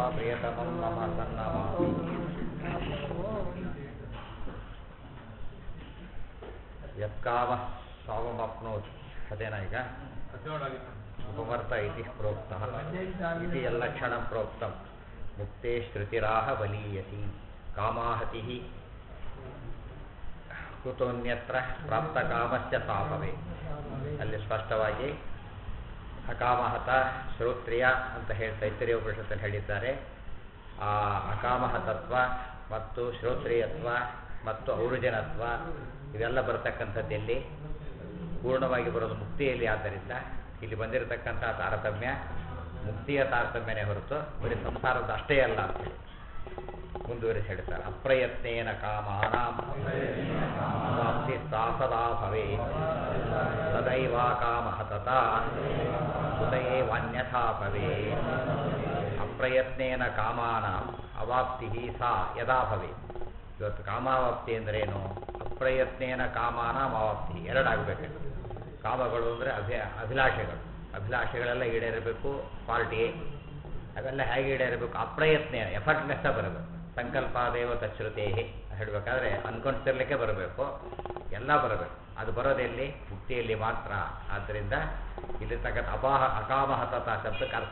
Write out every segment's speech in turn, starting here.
ಪ್ರಿಯತಮಂ ಮಮ ಸನ್ನಮಾಮಿ ಯತ್ಕಾಮ ಸಾವಮಪ್ನೋತಿ ಅದೇನಾ ಈಗ ಉಪಮರ್ತ ಇತಿ ಪ್ರೋಕ್ತ ಇತಿ ಎಲ್ಲ ಕ್ಷಣ ಪ್ರೋಕ್ತಂ ಮುಕ್ತೆ ಶ್ರುತಿರಾಹ ಬಲೀಯಸಿ ಕಾಮಾಹತಿ ಕುತೋನ್ಯತ್ರ ಪ್ರಾಪ್ತ ಕಾಮಸ್ಯ ತಾಪವೇ ಅಲ್ಲಿ ಸ್ಪಷ್ಟವಾಗಿ ಅಕಾಮಹತ ಶ್ರೋತ್ರಿಯ ಅಂತ ಹೇಳಿ ತೈತರಿಯ ಉಪನಿಷತ್ತಲ್ಲಿ ಹೇಳಿದ್ದಾರೆ ಆ ಅಕಾಮಹತತ್ವ ಮತ್ತು ಶ್ರೋತ್ರಿಯತ್ವ ಮತ್ತು ಔರುಜನತ್ವ ಇವೆಲ್ಲ ಬರತಕ್ಕಂಥದ್ದಲ್ಲಿ ಪೂರ್ಣವಾಗಿ ಬರೋದು ಮುಕ್ತಿಯಲ್ಲಿ ಆದ್ದರಿಂದ ಇಲ್ಲಿ ಬಂದಿರತಕ್ಕಂಥ ತಾರತಮ್ಯ ಮುಕ್ತಿಯ ತಾರತಮ್ಯನೇ ಹೊರತು ಬರೀ ಸಂಸಾರದ ಅಷ್ಟೇ ಅಲ್ಲ ಅಂತ ಹೇಳಿ ಮುಂದುವರಿಸಿ ಹೇಳ್ತಾರೆ ಅಪ್ರಯತ್ನೇನ ಕಾಮಾನಾಂ ಪ್ರಾಪ್ತಿ ಸದಾ ಭವೇ ಸದೈವ ಕಾಮಹತತ ಸುತಯೇವಾನ್ಯಥಾ ಭವೇ ಅಪ್ರಯತ್ನೇನ ಕಾಮಾನಾಂ ಅವಾಪ್ತಿ ಸಾ ಯದಾ ಭವೇ ಇವತ್ತು ಕಾಮಾವಾಪ್ತಿ ಅಂದ್ರೇನು ಅಪ್ರಯತ್ನೇನ ಕಾಮಾನಾಂ ಅವಾಪ್ತಿ ಎರಡಾಗಬೇಕು ಕಾಮಗಳು ಅಂದರೆ ಅಭಿ ಅಭಿಲಾಷೆಗಳು ಅಭಿಲಾಷೆಗಳೆಲ್ಲ ಈಡೇರಬೇಕು ಪಾರ್ಟಿ ಅವೆಲ್ಲ ಹೇಗೆ ಈಡೇರಬೇಕು ಅಪ್ರಯತ್ನ ಎಫರ್ಟ್ಲೆಸ್ಸ ಬರಬೇಕು ಸಂಕಲ್ಪಾದೇವ ತಚ್ಛ್ರುತೇ ಹೇಳಬೇಕಾದ್ರೆ ಅನ್ಕೊಂಡಿರ್ಲಿಕ್ಕೆ ಬರಬೇಕು ಎಲ್ಲ ಬರಬೇಕು ಅದು ಬರೋದೆಲ್ಲಿ ಮುಕ್ತಿಯಲ್ಲಿ ಮಾತ್ರ ಆದ್ದರಿಂದ ಇಲ್ಲಿರ್ತಕ್ಕಂಥ ಅಪಾಹ ಅಕಾಮಹತತ ಶಬ್ದಕ್ಕೆ ಅರ್ಥ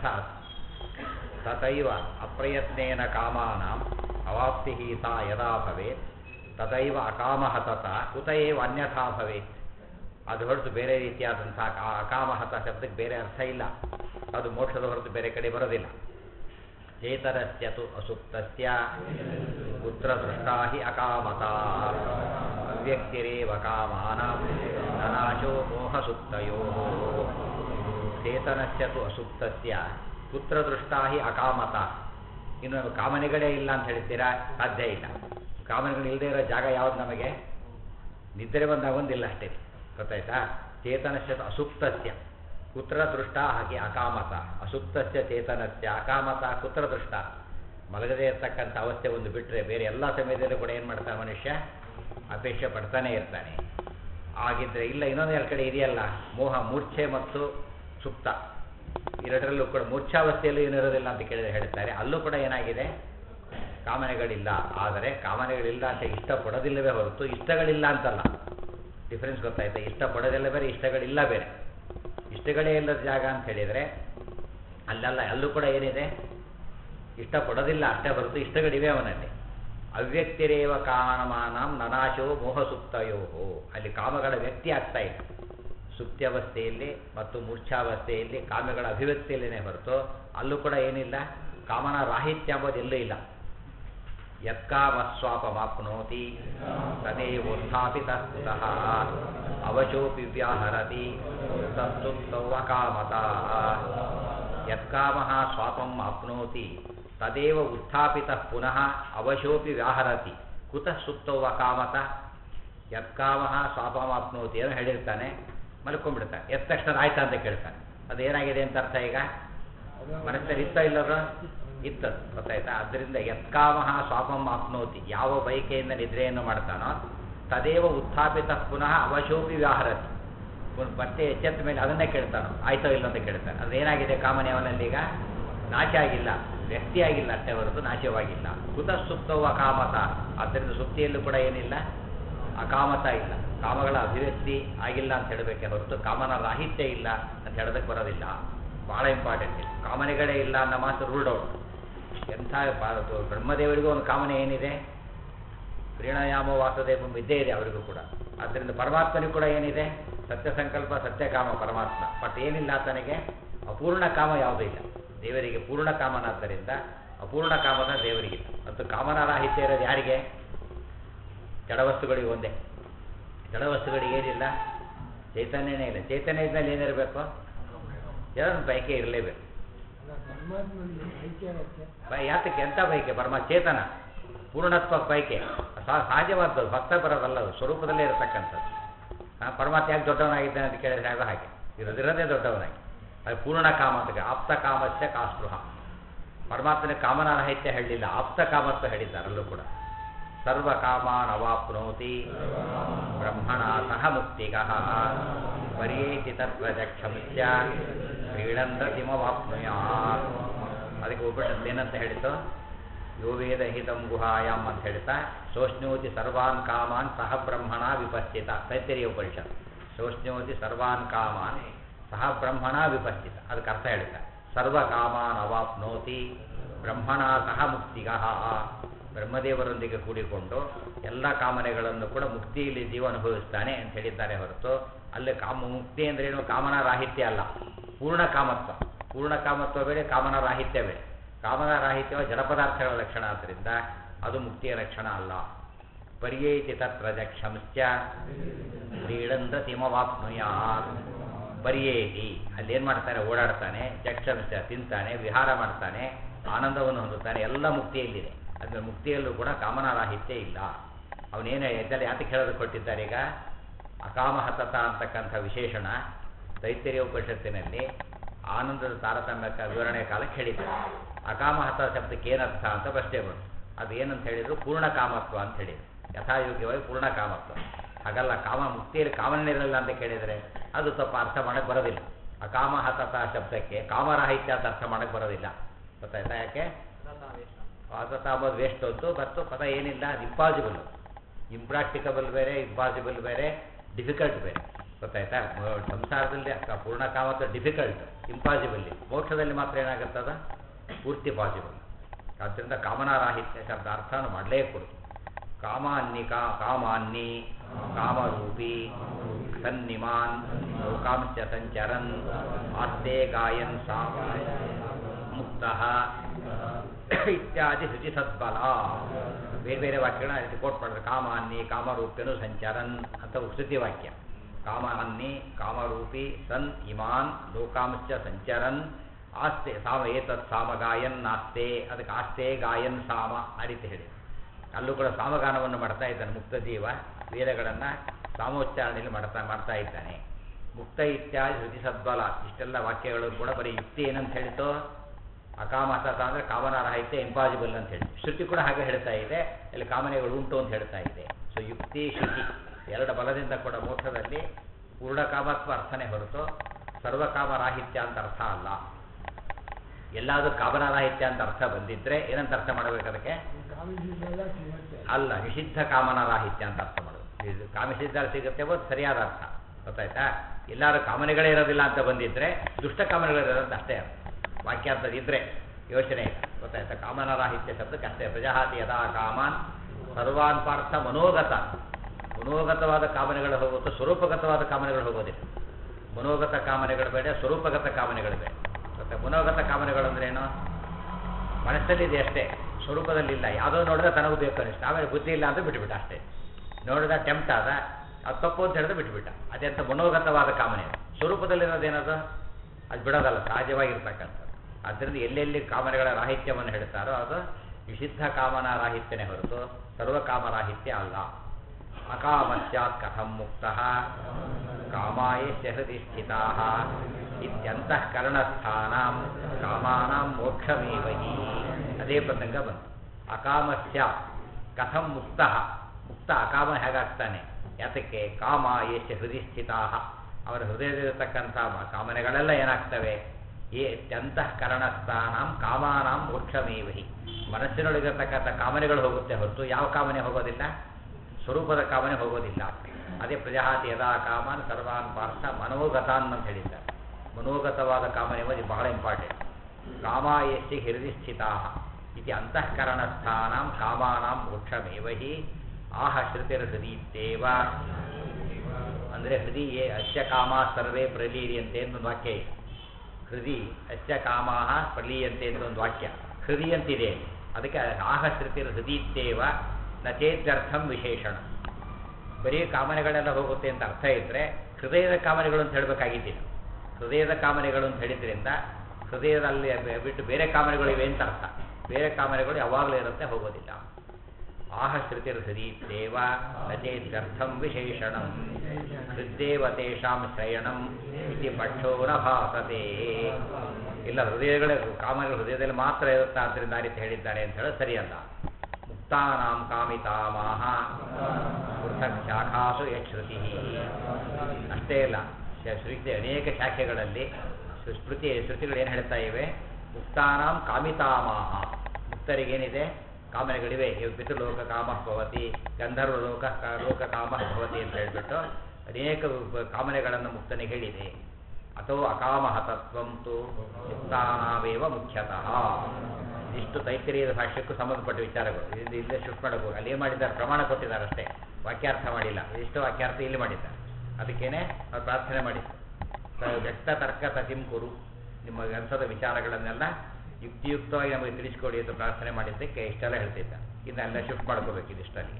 ತಥೈವ ಅಪ್ರಯತ್ನೇನ ಕಾಮಾನಾಂ ಅವಾಪ್ತಿ ಸಾ ಯದಾ ಭವೇತ್ ತದೈವ ಅಕಾಮಹತತ ಕುತ ಏವ ಅನ್ಯಥಾ ಭವೇತ್ ಅದು ಹೊರತು ಬೇರೆ ರೀತಿಯಾದಂಥ ಅಕಾಮಹತ ಶಬ್ದಕ್ಕೆ ಬೇರೆ ಅರ್ಥ ಇಲ್ಲ ಅದು ಮೋಕ್ಷದ ಹೊರತು ಬೇರೆ ಕಡೆ ಬರೋದಿಲ್ಲ ಚೇತರಸ್ಯ ತು ಅಸುಪ್ತಸ್ಯ ಪುತ್ರ ದೃಷ್ಟಾ ಹಿ ಅಕಾಮತ ಅವ್ಯಕ್ತಿರೇವ ಕಾಮಾನಾಂ ನನಾಶೋ ಮೋಹಸುಪ್ತಯೋ ಚೇತನಸ್ಯ ತು ಅಸುಪ್ತಸ್ಯ ಪುತ್ರ ದೃಷ್ಟಾ ಹಿ ಅಕಾಮತ ಇನ್ನು ಕಾಮನೆಗಳೇ ಇಲ್ಲ ಅಂತ ಹೇಳ್ತೀರಾ ಸಾಧ್ಯ ಇಲ್ಲ ಕಾಮನೆಗಳು ಇಲ್ಲದೆ ಇರೋ ಜಾಗ ಯಾವ್ದು ನಮಗೆ ನಿದ್ರೆ ಬಂದಾಗ ಒಂದಿಲ್ಲ ಅಷ್ಟೇ ಗೊತ್ತಾಯ್ತಾ ಚೇತನಸ್ಯ ಅಸುಪ್ತಸ್ಯ ಕುತ್ರ ದೃಷ್ಟ ಹಾಗೆ ಅಕಾಮತ ಅಸುಪ್ತಸ್ಯ ಚೇತನಸ್ಯ ಅಕಾಮತ ಕುತ್ರ ದೃಷ್ಟ ಮಲಗದೇ ಇರತಕ್ಕಂಥ ಅವಸ್ಥೆ ಒಂದು ಬಿಟ್ಟರೆ ಬೇರೆ ಎಲ್ಲ ಸಮಯದಲ್ಲೂ ಕೂಡ ಏನು ಮಾಡ್ತಾನೆ ಮನುಷ್ಯ ಅಪೇಕ್ಷೆ ಪಡ್ತಾನೆ ಇರ್ತಾನೆ ಆಗಿದ್ದರೆ ಇಲ್ಲ ಇನ್ನೊಂದು ಎರಡು ಕಡೆ ಇದೆಯಲ್ಲ ಮೋಹ ಮೂರ್ಛೆ ಮತ್ತು ಸುಪ್ತ ಎರಡರಲ್ಲೂ ಕೂಡ ಮೂರ್ಛಾವಸ್ಥೆಯಲ್ಲೂ ಏನಿರೋದಿಲ್ಲ ಅಂತ ಕೇಳಿದ್ರೆ ಹೇಳ್ತಾರೆ ಅಲ್ಲೂ ಕೂಡ ಏನಾಗಿದೆ ಕಾಮನೆಗಳಿಲ್ಲ ಆದರೆ ಕಾಮನೆಗಳಿಲ್ಲ ಅಂತ ಇಷ್ಟಪಡೋದಿಲ್ಲವೇ ಹೊರತು ಇಷ್ಟಗಳಿಲ್ಲ ಅಂತಲ್ಲ ಡಿಫ್ರೆನ್ಸ್ ಗೊತ್ತಾಯ್ತಾ ಇಷ್ಟಪಡೋದಿಲ್ಲ ಬೇರೆ ಇಷ್ಟಗಳಿಲ್ಲ ಬೇರೆ ಇಷ್ಟಗಳೇ ಇಲ್ಲದ ಜಾಗ ಅಂತ ಹೇಳಿದರೆ ಅಲ್ಲಲ್ಲ ಅಲ್ಲೂ ಕೂಡ ಏನಿದೆ ಇಷ್ಟಪಡೋದಿಲ್ಲ ಅಷ್ಟೇ ಹೊರತು ಇಷ್ಟಗಳಿವೆ ಅವನಲ್ಲಿ ಅವ್ಯಕ್ತಿರೇವ ಕಾಮಮಾನಂ ನನಾಶೋ ಮೋಹಸುಪ್ತಯೋ ಅಲ್ಲಿ ಕಾಮಗಳ ವ್ಯಕ್ತಿ ಆಗ್ತಾ ಇದೆ ಸುಪ್ತ್ಯವಸ್ಥೆಯಲ್ಲಿ ಮತ್ತು ಮೂರ್ಛಾವಸ್ಥೆಯಲ್ಲಿ ಕಾಮಗಳ ಅಭಿವ್ಯಕ್ತಿಯಲ್ಲೇ ಹೊರತು ಅಲ್ಲೂ ಕೂಡ ಏನಿಲ್ಲ ಕಾಮನ ರಾಹಿತ್ಯ ಎಂಬುದು ಎಲ್ಲೂ ಇಲ್ಲ ಯತ್ಕಾಮಸ್ವಾಪಮಾಪ್ನೋತಿ ತದೇವೋತ್ಥಾಪಿತಃ ಕುತಃ ಅವಶೋಪಿ ವ್ಯಾಹರತಿ ತತ್ತುಕ್ತೌವಕಾಮತ ಯತ್ಕಾಮಃ ಸ್ವಾಪಂ ಆಪ್ನೋತಿ ತದೇವ ಉತ್ಥಾಪಿತಃ ಪುನಃ ಅವಶೋಪಿ ವ್ಯಾಹರತಿ ಕುತಃ ಸುಪ್ತೌ ಅಕಾಮತ ಯತ್ಕಾಮಃ ಸ್ವಾಪಮಾಪ್ನೋತಿ ಅಂತ ಹೇಳಿರ್ತಾನೆ ಮಲ್ಕೊಂಡ್ಬಿಡ್ತಾನೆ ಎದ್ದ ತಕ್ಷಣ ಆಯ್ತಾ ಅಂತ ಕೇಳ್ತಾನೆ ಅದೇನಾಗಿದೆ ಅಂತ ಅರ್ಥ ಈಗ ಮನಸ್ಸಲ್ಲಿ ಇತ್ತ ಇಲ್ಲರೋ ಇತ್ತದು ಗೊತ್ತಾಯ್ತಾ ಅದರಿಂದ ಯತ್ಕಾಮಃ ಸ್ವಾಪಂ ಆಪ್ನೋತಿ ಯಾವ ಬೈಕೆಯಿಂದ ನಿದ್ರೆಯನ್ನು ಮಾಡ್ತಾನೋ ತದೇವ ಉತ್ಥಾಪಿತ ಪುನಃ ಅವಶೋಪಿ ವ್ಯಾಹರತಿ ಮತ್ತೆ ಎಚ್ಚೆತ್ತ ಮೇಲೆ ಅದನ್ನೇ ಕೇಳ್ತಾನೋ ಆಯ್ತೋ ಇಲ್ಲ ಅಂತ ಕೇಳ್ತಾನೆ ಅದೇನಾಗಿದೆ ಕಾಮನೆ ಅವನಲ್ಲಿ ಈಗ ನಾಶ ಆಗಿಲ್ಲ ವ್ಯಕ್ತಿ ಆಗಿಲ್ಲ ಅಷ್ಟೇ ಹೊರತು ನಾಶವಾಗಿಲ್ಲ ಕುತ ಸುಪ್ತವು ಅಕಾಮತ ಆದ್ದರಿಂದ ಸುಪ್ತಿಯಲ್ಲೂ ಕೂಡ ಏನಿಲ್ಲ ಅಕಾಮತ ಇಲ್ಲ ಕಾಮಗಳ ಅಭಿವ್ಯಕ್ತಿ ಆಗಿಲ್ಲ ಅಂತ ಹೇಳಬೇಕೆ ಹೊರತು ಕಾಮನ ರಾಹಿತ್ಯ ಇಲ್ಲ ಅಂತ ಹೇಳೋದಕ್ಕೆ ಬರೋದಿಲ್ಲ ಭಾಳ ಇಂಪಾರ್ಟೆಂಟ್ ಕಾಮನೆಗಳೇ ಇಲ್ಲ ಅನ್ನೋ ಮಾತು ರೂಲ್ಡ್ ಔಟ್ ಎಂಥ ಬ್ರಹ್ಮದೇವರಿಗೂ ಒಂದು ಕಾಮನೆ ಏನಿದೆ ಪ್ರೀಣಯಾಮ ವಾಸದೇವ ಇದ್ದೇ ಇದೆ ಅವರಿಗೂ ಕೂಡ ಆದ್ದರಿಂದ ಪರಮಾತ್ಮನಿಗೂ ಕೂಡ ಏನಿದೆ ಸತ್ಯ ಸಂಕಲ್ಪ ಸತ್ಯಕಾಮ ಪರಮಾತ್ಮ ಬಟ್ ಏನಿಲ್ಲ ಆತನಿಗೆ ಅಪೂರ್ಣ ಕಾಮ ಯಾವುದೂ ಇಲ್ಲ ದೇವರಿಗೆ ಪೂರ್ಣ ಕಾಮನಾದ್ದರಿಂದ ಅಪೂರ್ಣ ಕಾಮನ ದೇವರಿಗಿಲ್ಲ ಮತ್ತು ಕಾಮನಾರಾಹಿತ್ಯ ಇರೋದು ಯಾರಿಗೆ ಜಡವಸ್ತುಗಳಿಗೆ ಒಂದೇ ಜಡವಸ್ತುಗಳಿಗೆ ಏನಿಲ್ಲ ಚೈತನ್ಯನೇ ಇಲ್ಲ ಚೈತನ್ಯ ಇದ್ದಲ್ಲಿ ಏನಿರಬೇಕು ಯಾರು ಬೈಕೆ ಇರಲೇಬೇಕು ಯಾತಕ್ಕೆ ಎಂಥ ಬೈಕೆ ಪರಮ ಚೇತನ ಪೂರ್ಣತ್ವ ಬೈಕೆ ಸಹಜವಾದದ್ದು ಭಕ್ತ ಬರೋದಲ್ಲ ಅದು ಸ್ವರೂಪದಲ್ಲೇ ಇರತಕ್ಕಂಥದ್ದು ಹಾಂ ಪರಮಾತ್ಮ ಯಾಕೆ ದೊಡ್ಡವನಾಗಿದ್ದಾನೆ ಅಂತ ಕೇಳಿದ್ರೆ ಆಗ ಹಾಗೆ ಇರೋದಿರೋದೇ ದೊಡ್ಡವನಾಗಿ ಅದು ಪೂರ್ಣ ಕಾಮ ಅಂತ ಆಪ್ತ ಕಾಮಸ್ಯ ಕಾಸ್ಪೃಹ ಪರಮಾತ್ಮನ ಕಾಮನ ರಾಹಿತ್ಯ ಹೇಳಿಲ್ಲ ಆಪ್ತ ಕಾಮತ್ವ ಹೇಳಿದ್ದಾರಲ್ಲೂ ಕೂಡ ಸರ್ವ ಕಾಮಾನ್ ಅವಾಪ್ನೋತಿ ಬ್ರಹ್ಮಣ ಸಹ ಮುಕ್ತಿಗಃ ಪರ್ಯೇತಿ ತತ್ವಜಕ್ಷಮಸ್ಯ ಕ್ರೀಡಂತತಿಮವಾಪ್ನುಯಾತ್ ಅದಕ್ಕೆ ಉಪನಿಷತ್ತು ಏನಂತ ಹೇಳಿತು ಯೋ ವೇದ ಹಿತಂ ಗುಹಾಯಾಮ್ ಅಂತ ಹೇಳ್ತಾ ಸೋಷ್ಣೋತಿ ಸರ್ವಾನ್ ಕಾಮಾನ್ ಸಹ ಬ್ರಹ್ಮಣ ವಿಪಸ್ಥಿತ ತೈತರಿಯ ಉಪನಿಷತ್ ಸೋಷ್ಣೋತಿ ಸರ್ವಾನ್ ಕಾಮಾನ್ ಸಹ ಬ್ರಹ್ಮಣ ವಿಪಸ್ಥಿತ ಅದಕ್ಕೆ ಅರ್ಥ ಹೇಳ್ತಾ ಸರ್ವ ಕಾಮಾನ್ ಅವಾಪ್ನೋತಿ ಬ್ರಹ್ಮಣ ಸಹ ಮುಕ್ತಿಗಃ ಬ್ರಹ್ಮದೇವರೊಂದಿಗೆ ಕೂಡಿಕೊಂಡು ಎಲ್ಲ ಕಾಮನೆಗಳನ್ನು ಕೂಡ ಮುಕ್ತಿಯಲ್ಲಿ ಜೀವ ಅನುಭವಿಸ್ತಾನೆ ಅಂತ ಹೇಳಿದ್ದಾರೆ ಹೊರತು ಅಲ್ಲಿ ಕಾಮ ಮುಕ್ತಿ ಅಂದ್ರೇನು ಕಾಮನಾ ರಾಹಿತ್ಯ ಅಲ್ಲ ಪೂರ್ಣ ಕಾಮತ್ವ ಪೂರ್ಣ ಕಾಮತ್ವ ಬೇರೆ ಕಾಮನಾ ರಾಹಿತ್ಯ ಬೇರೆ ಕಾಮನಾ ರಾಹಿತ್ಯವ ಜಡಪದಾರ್ಥಗಳ ಲಕ್ಷಣ ಆದ್ದರಿಂದ ಅದು ಮುಕ್ತಿಯ ಲಕ್ಷಣ ಅಲ್ಲ ಪರ್ಯೈತಿ ತತ್ರ ಜಕ್ಷಂಶ್ಚ ಕ್ರೀಡಂತ ತಿಮವಾಪ್ನುಯಾತ್ ಪರ್ಯೇತಿ ಅಲ್ಲಿ ಏನು ಮಾಡ್ತಾನೆ ಓಡಾಡ್ತಾನೆ ಜಕ್ಷಂಶ ತಿಂತಾನೆ ವಿಹಾರ ಮಾಡ್ತಾನೆ ಆನಂದವನ್ನು ಹೊಂದುತ್ತಾನೆ ಎಲ್ಲ ಮುಕ್ತಿಯಲ್ಲಿದೆ ಅದ್ರ ಮುಕ್ತಿಯಲ್ಲೂ ಕೂಡ ಕಾಮನಾರಾಹಿತ್ಯ ಇಲ್ಲ ಅವನೇನು ಎದ್ದಲ್ಲಿ ಯಾತಕ್ಕೆ ಹೇಳೋದು ಕೊಟ್ಟಿದ್ದಾರೆ ಈಗ ಅಕಾಮಹತತ ಅಂತಕ್ಕಂಥ ವಿಶೇಷಣ ತೈತರಿಯ ಉಪನಿಷತ್ತಿನಲ್ಲಿ ಆನಂದದ ತಾರತಮ್ಯಕ ವಿವರಣೆ ಕಾಲಕ್ಕೆ ಹೇಳಿದ್ದಾರೆ ಅಕಾಮಹತ ಶಬ್ದಕ್ಕೆ ಏನರ್ಥ ಅಂತ ಪ್ರಶ್ನೆ ಬಂತು ಅದು ಏನಂತ ಹೇಳಿದ್ರು ಪೂರ್ಣ ಕಾಮತ್ವ ಅಂತ ಹೇಳಿದ್ರು ಯಥಾಯೋಗ್ಯವಾಗಿ ಪೂರ್ಣ ಕಾಮತ್ವ ಹಾಗಲ್ಲ ಕಾಮ ಮುಕ್ತಿಯಲ್ಲಿ ಕಾಮನೆ ಇರಲಿಲ್ಲ ಅಂತ ಕೇಳಿದರೆ ಅದು ಸ್ವಲ್ಪ ಅರ್ಥ ಮಾಡಕ್ಕೆ ಬರೋದಿಲ್ಲ ಅಕಾಮಹತತ ಶಬ್ದಕ್ಕೆ ಕಾಮರಾಹಿತ್ಯ ಅಂತ ಅರ್ಥ ಮಾಡಕ್ಕೆ ಬರೋದಿಲ್ಲ ಗೊತ್ತಾಯ್ತಾ ಯಾಕೆ ವಾಸತ ಅಂಬೋದು ವೇಸ್ಟ್ ಅಂತು ಮತ್ತು ಪದ ಏನಿಲ್ಲ ಅದು ಇಂಪಾಸಿಬಲ್ ಇಂಪ್ರಾಕ್ಟಿಕಬಲ್ ಬೇರೆ ಇಂಪಾಸಿಬಲ್ ಬೇರೆ ಡಿಫಿಕಲ್ಟ್ ಬೇರೆ ಗೊತ್ತಾಯ್ತಾ ಮ- ಸಂಸಾರದಲ್ಲಿ ಕ- ಪೂರ್ಣ ಕಾಮತ್ವ ಡಿಫಿಕಲ್ಟ್ ಇಂಪಾಸಿಬಲ್ ಮೋಕ್ಷದಲ್ಲಿ ಮಾತ್ರ ಏನಾಗುತ್ತದ ಪೂರ್ತಿ ಪಾಸಿಬಲ್ ಆದ್ದರಿಂದ ಕಾಮನಾರಾಹಿತ್ಯ ಶಬ್ದ ಅರ್ಥವನ್ನು ಮಾಡಲೇ ಕೊಡು ಕಾಮಾನ್ನಿ ಕಾ ಕಾಮಾನ್ನಿ ಕಾಮರೂಪಿ ಸನ್ನಿಮಾನ್ ಲೋಕಾಂಶ ಸಂಚರನ್ ಆಸ್ತೆ ಗಾಯನ್ ಸಾ ಮುಕ್ತಃ ಇತ್ಯಾದಿ ಶುಚಿ ಸತ್ಫಲ ಬೇರೆ ಬೇರೆ ವಾಕ್ಯಗಳನ್ನ ರೀತಿ ಕೋಟ್ ಮಾಡಿದ್ರೆ ಕಾಮಾನ್ನಿ ಕಾಮರೂಪ್ಯನು ಸಂಚರನ್ ಅಂತ ಶ್ರುತಿ ವಾಕ್ಯ ಕಾಮಾನ್ನಿ ಕಾಮರೂಪಿ ಸನ್ ಇಮಾನ್ ಲೋಕಾಂಶ ಸಂಚರನ್ ಆಸ್ತೆ ಸಾಮ ಏತತ್ ಸಾಮ ಗಾಯನ್ ನಾಸ್ತೆ ಅದಕ್ಕೆ ಆಸ್ತೆ ಗಾಯನ್ ಸಾಮ ಆ ರೀತಿ ಹೇಳಿ ಅಲ್ಲೂ ಕೂಡ ಸಾಮಗಾನವನ್ನು ಮಾಡ್ತಾ ಇದ್ದಾನೆ ಮುಕ್ತ ಜೀವ ವೇದಗಳನ್ನು ಸಾಮೋಚ್ಚಾರಣೆಯಲ್ಲಿ ಮಾಡ್ತಾ ಮಾಡ್ತಾ ಇದ್ದಾನೆ ಮುಕ್ತ ಇತ್ಯಾದಿ ಶ್ರುತಿ ಸದ್ಬಲ ಇಷ್ಟೆಲ್ಲ ವಾಕ್ಯಗಳು ಕೂಡ ಬರೀ ಯುಕ್ತಿ ಏನಂತ ಹೇಳಿತೋ ಅಕಾಮತತ ಅಂದರೆ ಕಾಮನಾರಹಿತ್ಯ ಇಂಪಾಸಿಬಲ್ ಅಂತ ಹೇಳಿ ಶ್ರುತಿ ಕೂಡ ಹಾಗೆ ಹೇಳ್ತಾ ಇದೆ ಇಲ್ಲಿ ಕಾಮನೆಗಳು ಉಂಟು ಅಂತ ಹೇಳ್ತಾ ಇದೆ ಸೊ ಯುಕ್ತಿ ಶ್ರುತಿ ಎರಡು ಬಲದಿಂದ ಕೂಡ ಮೋಕ್ಷದಲ್ಲಿ ಪೂರ್ಣ ಕಾಮತ್ವ ಅರ್ಥನೇ ಹೊರತು ಸರ್ವಕಾಮರಾಹಿತ್ಯ ಅಂತ ಅರ್ಥ ಅಲ್ಲ ಎಲ್ಲಾದರೂ ಕಾಮನಾರಾಹಿತ್ಯ ಅಂತ ಅರ್ಥ ಬಂದಿದ್ರೆ ಏನಂತ ಅರ್ಥ ಮಾಡಬೇಕು ಅದಕ್ಕೆ ಅಲ್ಲ ನಿಷಿದ್ಧ ಕಾಮನಾರಾಹಿತ್ಯ ಅಂತ ಅರ್ಥ ಮಾಡೋದು ಇದು ಕಾಮಸಿದ್ಧ ಸಿಗುತ್ತೆ ಅದು ಸರಿಯಾದ ಅರ್ಥ ಗೊತ್ತಾಯ್ತಾ ಎಲ್ಲಾರು ಕಾಮನೆಗಳೇ ಇರೋದಿಲ್ಲ ಅಂತ ಬಂದಿದ್ರೆ ದುಷ್ಟ ಕಾಮನೆಗಳಿರೋದು ಅಂತ ಅಷ್ಟೇ ಅರ್ಥ ವಾಕ್ಯಾರ್ಥದ ಇದ್ರೆ ಯೋಚನೆ ಇಲ್ಲ ಗೊತ್ತಾಯ್ತಾ ಕಾಮನಾರಾಹಿತ್ಯ ಶಬ್ದಕ್ಕೆ ಅಷ್ಟೇ ಪ್ರಜಾಹಾತಿ ಯದಾ ಕಾಮಾನ್ ಸರ್ವಾನ್ ಪಾರ್ಥ ಮನೋಗತ ಮನೋಗತವಾದ ಕಾಮನೆಗಳು ಹೋಗುತ್ತೆ ಸ್ವರೂಪಗತವಾದ ಕಾಮನೆಗಳು ಹೋಗೋದಿಲ್ಲ ಮನೋಗತ ಕಾಮನೆಗಳು ಬೇಡ ಸ್ವರೂಪಗತ ಕಾಮನೆಗಳು ಬೇಡ ಮತ್ತೆ ಮನೋಗತ ಕಾಮನೆಗಳು ಅಂದ್ರೇನು ಮನಸ್ಸಲ್ಲಿದೆ ಅಷ್ಟೇ ಸ್ವರೂಪದಲ್ಲಿಲ್ಲ ಯಾವುದೋ ನೋಡಿದ್ರೆ ತನಗೂ ಬೇಕು ಅನಿಸ್ತು ಆಮೇಲೆ ಬುದ್ಧಿ ಇಲ್ಲ ಅಂತ ಬಿಟ್ಬಿಟ್ಟ ಅಷ್ಟೇ ನೋಡಿದ ಟೆಂಪ್ಟ್ ಆದ ಅದು ತಪ್ಪು ಅಂತ ಹೇಳಿದ್ರೆ ಬಿಟ್ಬಿಟ್ಟ ಅದೆಂತ ಮನೋಗತವಾದ ಕಾಮನೆ ಅದು. ಸ್ವರೂಪದಲ್ಲಿರೋದೇನದು ಅದು ಬಿಡೋದಲ್ಲ ಸಹಜವಾಗಿರ್ತಕ್ಕಂಥದ್ದು ಆದ್ದರಿಂದ ಎಲ್ಲೆಲ್ಲಿ ಕಾಮನೆಗಳ ರಾಹಿತ್ಯವನ್ನು ಹೇಳ್ತಾರೋ ಅದು ನಿಷಿದ್ಧ ಕಾಮನ ರಾಹಿತ್ಯನೇ ಹೊರತು ಸರ್ವಕಾಮರಾಹಿತ್ಯ ಅಲ್ಲ ಅಕಾಮಸ್ಯಾತ್ ಕಥಂ ಮುಕ್ತಃ ಕಾಮಾಯಸ್ಯ ಹೃದಯ ಸ್ಥಿತಾಃ ಇತ್ಯಂತಃಕರಣಸ್ಥಾನಾಂ ಕಾಮಾನಾಂ ಮೋಕ್ಷಮೇವ ಹಿ ಅದೇ ಪ್ರಸಂಗ ಬಂತು ಅಕಾಮಸ್ಯ ಕಥಂ ಮುಕ್ತಃ ಮುಕ್ತ ಅಕಾಮ ಹೇಗಾಗ್ತಾನೆ ಯಾತಕ್ಕೆ ಕಾಮ ಯಶ ಹೃದಯ ಸ್ಥಿತಾಃ ಅವರ ಹೃದಯದಲ್ಲಿರತಕ್ಕಂಥ ಮ- ಕಾಮನೆಗಳೆಲ್ಲ ಏನಾಗ್ತವೆ ಏ ಅಂತಃಕರಣಸ್ಥಾನಾಂ ಕಾಮಾನಾಂ ಮೋಕ್ಷಮೇವ ಹಿ ಮನಸ್ಸಿನೊಳಗಿರತಕ್ಕಂಥ ಕಾಮನೆಗಳು ಹೋಗುತ್ತೆ ಹೊರತು ಯಾವ ಕಾಮನೆ ಹೋಗೋದಿಲ್ಲ ಸ್ವರೂಪದ ಕಾಮನೆ ಹೋಗೋದಿಲ್ಲ ಅದೇ ಪ್ರಜಾತಿ ಯದಾ ಕಾಮಾನ್ ಸರ್ವಾನ್ ಪಾರ್ಥ ಮನೋಗತಾನ್ ಅಂತ ಹೇಳಿದ್ದಾರೆ ಮನೋಗತವಾದ ಕಾಮನೆ ಎಂಬುದು ಬಹಳ ಇಂಪಾರ್ಟೆಂಟ್ ಕಾಮಾಯಸ್ಸಿ ಹೃದಯ ಸ್ಥಿತಾ ಇತಿ ಅಂತಃಕರಣಸ್ಥಾನಾಂ ಕಾಮಾನಾಂ ಮೋಕ್ಷಮೇವ ಹಿ ಆಹ ಶ್ರುತಿರ್ಹೃದೀತ್ಯೇವ ಅಂದರೆ ಹೃದಯ ಅಸ್ಯ ಕಾಮ ಸರ್ವೇ ಪ್ರಲೀಯಂತೆ ಅಂತ ಒಂದು ವಾಕ್ಯ ಇದೆ ಹೃದಯ ಅಸ್ಯ ಕಾಮಾ ಪ್ರಲೀಯಂತೆ ಅಂತ ಒಂದು ವಾಕ್ಯ ಹೃದಯ ಅಂತಿದೆ ಅದಕ್ಕೆ ಆಹ ಶ್ರುತಿರ್ ಹೃದೀತ್ಯೇವ ನ ಚೇತ್ಯರ್ಥಂ ವಿಶೇಷಣ ಬರೀ ಕಾಮನೆಗಳೆಲ್ಲ ಹೋಗುತ್ತೆ ಅಂತ ಅರ್ಥ ಇದ್ದರೆ ಹೃದಯದ ಕಾಮನೆಗಳು ಅಂತ ಹೇಳಬೇಕಾಗಿದ್ದಿಲ್ಲ ಹೃದಯದ ಕಾಮನೆಗಳು ಅಂತ ಹೇಳಿದ್ರಿಂದ ಹೃದಯದಲ್ಲಿ ಬೆ- ಬಿಟ್ಟು ಬೇರೆ ಕಾಮನೆಗಳಿವೆ ಅಂತ ಅರ್ಥ ಬೇರೆ ಕಾಮನೆಗಳು ಯಾವಾಗಲೂ ಇರುತ್ತೆ ಹೋಗೋದಿಲ್ಲ ಆಹ ಶ್ರುತಿರ್ ಹೃದೀತ್ಯೇವ ನ ಚೇತ್ಯರ್ಥಂ ವಿಶೇಷಣಂ ಹೃದ್ದೇವ ತೇಷಾಂ ಶ್ರಯಣಂ ಇತಿ ಪಕ್ಷೋ ನ ಭಾಸತೆ ಇಲ್ಲ ಹೃದಯಗಳ ಕಾಮನೆಗಳು ಹೃದಯದಲ್ಲಿ ಮಾತ್ರ ಇರುತ್ತಾ ಆದ್ದರಿಂದ ಆ ರೀತಿ ಹೇಳಿದ್ದಾರೆ ಅಂತ ಹೇಳೋದು ಸರಿಯಲ್ಲ ಮುಕ್ತಾನಾಂ ಕಾಮಿತಾಮಾಹ ಪೃಥಕ್ ಶಾಖಾಸು ಯಶ್ರುತಿ ಅಷ್ಟೇ ಇಲ್ಲ ಶ- ಶ್ರುತಿ ಅನೇಕ ಶಾಖೆಗಳಲ್ಲಿ ಶ್ರು- ಸ್ಮೃತಿ ಶ್ರುತಿಗಳು ಏನು ಹೇಳ್ತಾ ಇವೆ ಮುಕ್ತಾನಾಂ ಕಾಮಿತಾಮಾಹ ಮುಕ್ತರಿಗೇನಿದೆ ಕಾಮನೆಗಳಿವೆ ಇವು ಪಿತೃಲೋಕ ಕಾಮ ಭವತಿ ಗಂಧರ್ವ ಲೋಕ ಲೋಕ ಕಾಮ ಭವತಿ ಅಂತ ಹೇಳ್ಬಿಟ್ಟು ಅನೇಕ ಉಪ- ಕಾಮನೆಗಳನ್ನು ಮುಕ್ತನಿಗೆ ಹೇಳಿದೆ ಅಥೋ ಅಕಾಮಹ ತತ್ವಂ ತು ಮುಕ್ತಾನಾವೇವ ಮುಖ್ಯತಃ ಇಷ್ಟು ತೈತಿರಿಯದ ಭಾಷ್ಯಕ್ಕೂ ಸಂಬಂಧಪಟ್ಟ ವಿಚಾರಗಳು ಇದು ಇಲ್ಲೇ ಶಿಫ್ಟ್ ಮಾಡಬೇಕು ಅಲ್ಲಿ ಏನು ಮಾಡಿದ್ದಾರೆ ಪ್ರಮಾಣ ಕೊಟ್ಟಿದ್ದಾರೆ ಅಷ್ಟೇ ವಾಕ್ಯಾರ್ಥ ಮಾಡಿಲ್ಲ ಇಷ್ಟು ವಾಕ್ಯಾರ್ಥ ಇಲ್ಲಿ ಮಾಡಿದ್ದಾರೆ ಅದಕ್ಕೇನೆ ಅವ್ರು ಪ್ರಾರ್ಥನೆ ಮಾಡಿದ್ದು ತ- ವ್ಯಕ್ತ ತರ್ಕ ತತಿಂ ಕುರು ನಿಮ್ಮ ಗ್ರಂಥದ ವಿಚಾರಗಳನ್ನೆಲ್ಲ ಯುಕ್ತಿಯುಕ್ತವಾಗಿ ನಮಗೆ ತಿಳಿಸ್ಕೊಡಿ ಅಂತ ಪ್ರಾರ್ಥನೆ ಮಾಡಿದ್ದಕ್ಕೆ ಇಷ್ಟೆಲ್ಲ ಹೇಳ್ತಿದ್ದ ಇದನ್ನೆಲ್ಲ ಶಿಫ್ಟ್ ಮಾಡ್ಕೋಬೇಕು ಇದಿಷ್ಟಲ್ಲಿ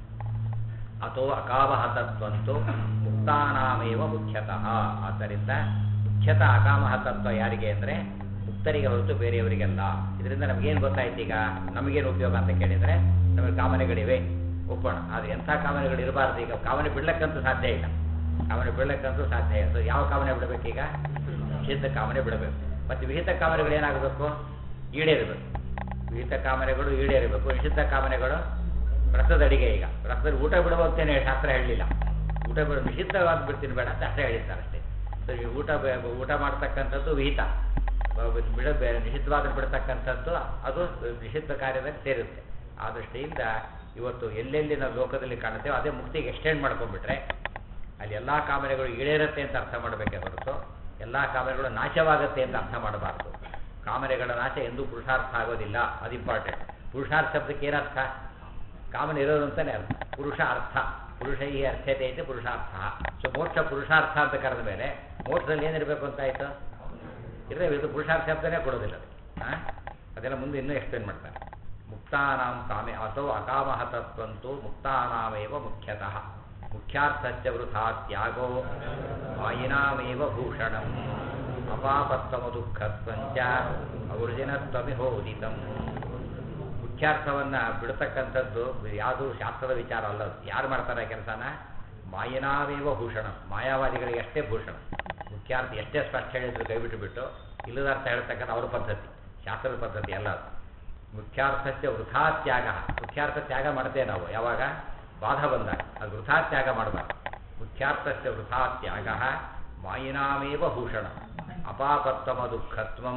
ಅಥೋ ಅಕಾಮಹ ತತ್ವಂತು ಮುಕ್ತಾನಾಮೇವ ಮುಖ್ಯತಃ ಆದ್ದರಿಂದ ಮುಖ್ಯತಃ ಅಕಾಮಹ ತತ್ವ ಯಾರಿಗೆ ಅಂದರೆ ಮುಕ್ತರಿಗೆ ಹೊರತು ಬೇರೆಯವರಿಗೆಲ್ಲ ಇದರಿಂದ ನಮಗೇನು ಗೊತ್ತಾಯ್ತು ಈಗ ನಮಗೇನು ಉಪಯೋಗ ಅಂತ ಕೇಳಿದರೆ ನಮಗೆ ಕಾಮನೆಗಳಿವೆ ಒಪ್ಪೋಣ ಆದರೆ ಎಂಥ ಕಾಮನೆಗಳು ಇರಬಾರ್ದು ಈಗ ಕಾಮನೆ ಬಿಡ್ಲಕ್ಕಂತೂ ಸಾಧ್ಯ ಇಲ್ಲ ಕಾಮನೆ ಬಿಡ್ಲಕ್ಕಂತೂ ಸಾಧ್ಯ ಇಲ್ಲ ಸೊ ಯಾವ ಕಾಮನೆ ಬಿಡಬೇಕೀಗ ನಿಷಿದ್ಧ ಕಾಮನೆ ಬಿಡಬೇಕು ಮತ್ತು ವಿಹಿತ ಕಾಮನೆಗಳು ಏನಾಗಬೇಕು ಈಡೇರಬೇಕು ವಿಹಿತ ಕಾಮನೆಗಳು ಈಡೇರಬೇಕು ನಿಷಿದ್ಧ ಕಾಮನೆಗಳು ವ್ರತದ ಅಡಿಗೆ ಈಗ ವ್ರತದಲ್ಲಿ ಊಟ ಬಿಡುವಂತೇನೆ ಶಾಸ್ತ್ರ ಹೇಳಲಿಲ್ಲ ಊಟ ಬಿಡು ನಿಷಿದ್ಧವಾದ ಬಿಡ್ತೀನಿ ಬೇಡ ಅಂತ ಅಷ್ಟೇ ಹೇಳಿದ್ದಾರೆ ಅಷ್ಟೇ ಸೊ ಈ ಊಟ ಬೆ- ಊಟ ಮಾಡ್ತಕ್ಕಂಥದ್ದು ವಿಹಿತ ಬ- ಬಿಡ ಬೆ- ನಿಷಿದ್ಧವಾದ ಬಿಡ್ತಕ್ಕಂಥದ್ದು ಅದು ನಿಷಿದ್ಧ ಕಾರ್ಯದಲ್ಲಿ ಸೇರುತ್ತೆ ಆ ದೃಷ್ಟಿಯಿಂದ ಇವತ್ತು ಎಲ್ಲೆಲ್ಲಿ ನಾವು ಲೋಕದಲ್ಲಿ ಕಾಣುತ್ತೇವೆ ಅದೇ ಮುಕ್ತಿಗೆ ಎಕ್ಸ್ಟೆಂಡ್ ಮಾಡ್ಕೊಂಡ್ಬಿಟ್ರೆ ಅಲ್ಲಿ ಎಲ್ಲ ಕಾಮನೆಗಳು ಈಡೇರುತ್ತೆ ಅಂತ ಅರ್ಥ ಮಾಡಬೇಕೇ ಹೊರತು ಎಲ್ಲ ಕಾಮನೆಗಳು ನಾಶವಾಗುತ್ತೆ ಅಂತ ಅರ್ಥ ಮಾಡಬಾರ್ದು ಕಾಮನೆಗಳ ನಾಶ ಎಂದೂ ಪುರುಷಾರ್ಥ ಆಗೋದಿಲ್ಲ ಅದು ಇಂಪಾರ್ಟೆಂಟ್ ಪುರುಷಾರ್ಥ ಶಬ್ದಕ್ಕೆ ಏನರ್ಥ ಕಾಮನೆ ಇರೋದು ಅಂತಾನೆ ಅರ್ಥ ಪುರುಷ ಅರ್ಥ ಪುರುಷ ಈ ಅರ್ಥತೆ ಐತೆ ಪುರುಷಾರ್ಥ ಸೊ ಮೋಕ್ಷ ಪುರುಷಾರ್ಥ ಅಂತ ಕರೆದ ಮೇಲೆ ಮೋಕ್ಷದಲ್ಲಿ ಏನಿರಬೇಕು ಅಂತ ಆಯ್ತು ಇರೇ ಇದು ಪುರುಷಾರ್ಥ ಶಬ್ದನೇ ಕೊಡೋದಿಲ್ಲ ಅದು ಹಾಂ ಅದೆಲ್ಲ ಮುಂದೆ ಇನ್ನೂ ಎಕ್ಸ್ಪ್ಲೇನ್ ಮಾಡ್ತಾರೆ ಮುಕ್ತಾನಾಂ ಕಾಮೆ ಅಥೋ ಅಕಾಮಹ ತತ್ವಂತು ಮುಕ್ತಾನಾಮೇವ ಮುಖ್ಯತಃ ಮುಖ್ಯಾರ್ಥಶ್ಚ ವೃಥಾ ತ್ಯಾಗೋ ಮಾಯಿನಾಮೇವ ಭೂಷಣಂ ಅಪಾಪತ್ತಮ ದುಃಖತ್ವಂಚ ಔರ್ಜಿನತ್ವಮಿಹೋದಿತಂ ಮುಖ್ಯಾರ್ಥವನ್ನು ಬಿಡ್ತಕ್ಕಂಥದ್ದು ಯಾವುದು ಶಾಸ್ತ್ರದ ವಿಚಾರ ಅಲ್ಲ ಅದು. ಯಾರು ಮಾಡ್ತಾರೆ ಕೆಲಸನ ಮಾಯನಾವೇವ ಭೂಷಣ ಮಾಯಾವಾದಿಗಳಿಗೆ ಅಷ್ಟೇ ಭೂಷಣ ಮುಖ್ಯಾರ್ಥ ಎಷ್ಟೇ ಸ್ಪಷ್ಟ ಹೇಳಿದ್ರು ಕೈ ಬಿಟ್ಟು ಬಿಟ್ಟು ಇಲ್ಲದ ಅರ್ಥ ಹೇಳ್ತಕ್ಕಂಥ ಅವ್ರ ಪದ್ಧತಿ ಶಾಸ್ತ್ರದ ಪದ್ಧತಿ ಅಲ್ಲ ಅದು ಮುಖ್ಯಾರ್ಥಸ್ಯ ವೃಥಾ ತ್ಯಾಗ ಮುಖ್ಯಾರ್ಥ ತ್ಯಾಗ ಮಾಡ್ತೇವೆ ನಾವು ಯಾವಾಗ ಬಾಧ ಬಂದಾಗ ಅದು ವೃಥಾ ತ್ಯಾಗ ಮಾಡಬಾರ್ದು ಮುಖ್ಯಾರ್ಥಸ್ಯ ವೃಥಾ ತ್ಯಾಗ ಮಾಯಿನಾಮೇವ ಭೂಷಣ ಅಪಾಪತ್ತಮ ದುಃಖತ್ವಂ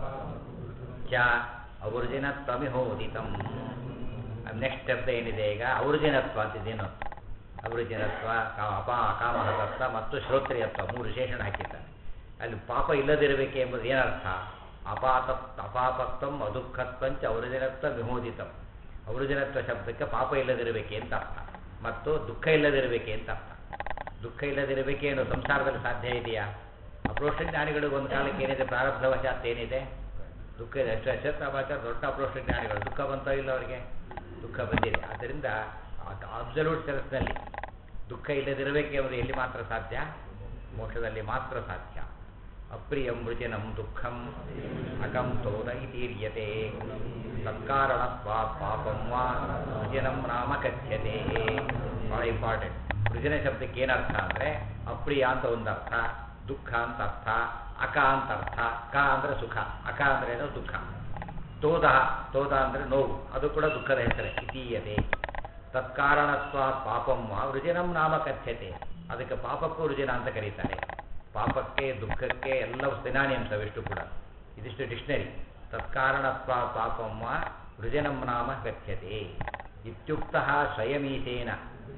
ಚ ಔರ್ಜಿನತ್ವಮಿಹೋದಿತಂ ನೆಕ್ಸ್ಟ್ ಶಬ್ದ ಏನಿದೆ ಈಗ ಔರ್ಜಿನತ್ವ ಅಂತಿದ್ದೇನು ಔರ್ಜಿನತ್ವ ಕಾ ಅಪ ಅಕಾಮಹತತ್ವ ಮತ್ತು ಶ್ರೋತ್ರಿಯತ್ವ ಮೂರು ವಿಶೇಷಣ ಹಾಕಿದ್ದಾರೆ ಅಲ್ಲಿ ಪಾಪ ಇಲ್ಲದಿರಬೇಕೆ ಎಂಬುದು ಏನರ್ಥ ಅಪಾತ ಅಪಾಪತ್ವಂ ಅದುಃಖತ್ವಂಚ ಔರ್ಜಿನತ್ವ ವಿಮೋದಿತಂ ಔರ್ಜಿನತ್ವ ಶಬ್ದಕ್ಕೆ ಪಾಪ ಇಲ್ಲದಿರಬೇಕೆ ಅಂತ ಅರ್ಥ ಮತ್ತು ದುಃಖ ಇಲ್ಲದಿರಬೇಕೆ ಅಂತ ಅರ್ಥ ದುಃಖ ಇಲ್ಲದಿರಬೇಕೇನು ಸಂಸಾರದಲ್ಲಿ ಸಾಧ್ಯ ಇದೆಯಾ ಅಪ್ರೋಷ ಜ್ಞಾನಿಗಳಿಗೆ ಒಂದು ಕಾಲಕ್ಕೆ ಏನಿದೆ ಪ್ರಾರಬ್ಧವಶಾತ್ ಏನಿದೆ ದುಃಖ ಇದೆ ಅಷ್ಟು ಅಶ್ವತ್ಥಾಮಾಚಾರ ದೊಡ್ಡ ಅಪ್ರೋಷ ಜ್ಞಾನಿಗಳು ದುಃಖ ಬಂತೋ ಇಲ್ಲ ಅವರಿಗೆ ದುಃಖ ಬಂದಿದೆ ಆದ್ದರಿಂದ ಅಬ್ಸಲ್ಯೂಟ್ ಸೆನ್ಸ್ನಲ್ಲಿ ದುಃಖ ಇಲ್ಲದಿರಬೇಕೆ ಎಂಬುದು ಎಲ್ಲಿ ಮಾತ್ರ ಸಾಧ್ಯ ಮೋಕ್ಷದಲ್ಲಿ ಮಾತ್ರ ಸಾಧ್ಯ ಅಪ್ರಿಯಂ ವೃಜಿನಂ ದುಃಖಂ ಅಕಂ ತೋದ ಇತೀರ್ಯತೆ ತತ್ಕಾರಣತ್ವಾ ಪಾಪಂ ವಾ ವೃಜಿನಂ ನಾಮ ಕಥ್ಯತೆ ಭಾಳ ಇಂಪಾರ್ಟೆಂಟ್ ವೃಜನ ಶಬ್ದಕ್ಕೆ ಏನರ್ಥ ಅಂದರೆ ಅಪ್ರಿಯ ಅಂತ ಒಂದು ಅರ್ಥ ದುಃಖ ಅಂತ ಅರ್ಥ ಅಕ ಅಂತ ಅರ್ಥ ಕ ಅಂದರೆ ಸುಖ ಅಕ ಅಂದ್ರೆ ಏನು ದುಃಖ ತೋದ ತೋದ ಅಂದರೆ ನೋವು ಅದು ಕೂಡ ದುಃಖದ ಹೆಸರೇ ಇತೀಯತೆ ತತ್ಕಾರಣತ್ವ ಪಾಪಮ್ಮ ವೃಜಿನಂ ನಾಮ ಕಥ್ಯತೆ ಅದಕ್ಕೆ ಪಾಪಕ್ಕೂ ವೃಜಿನ ಅಂತ ಕರೀತಾರೆ ಪಾಪಕ್ಕೆ ದುಃಖಕ್ಕೆ ಎಲ್ಲವೂ ಸ್ಥಿನಾನಿಯಂಸವಿಷ್ಟು ಕೂಡ ಇದಿಷ್ಟು ಡಿಕ್ಷನರಿ ತತ್ಕಾರಣತ್ವ ಪಾಪಮ್ಮ ವೃಜನಂ ನಾಮ ಕಥ್ಯತೆ ಇತ್ಯುಕ್ತ ಸ್ವಯಮೀತೇನ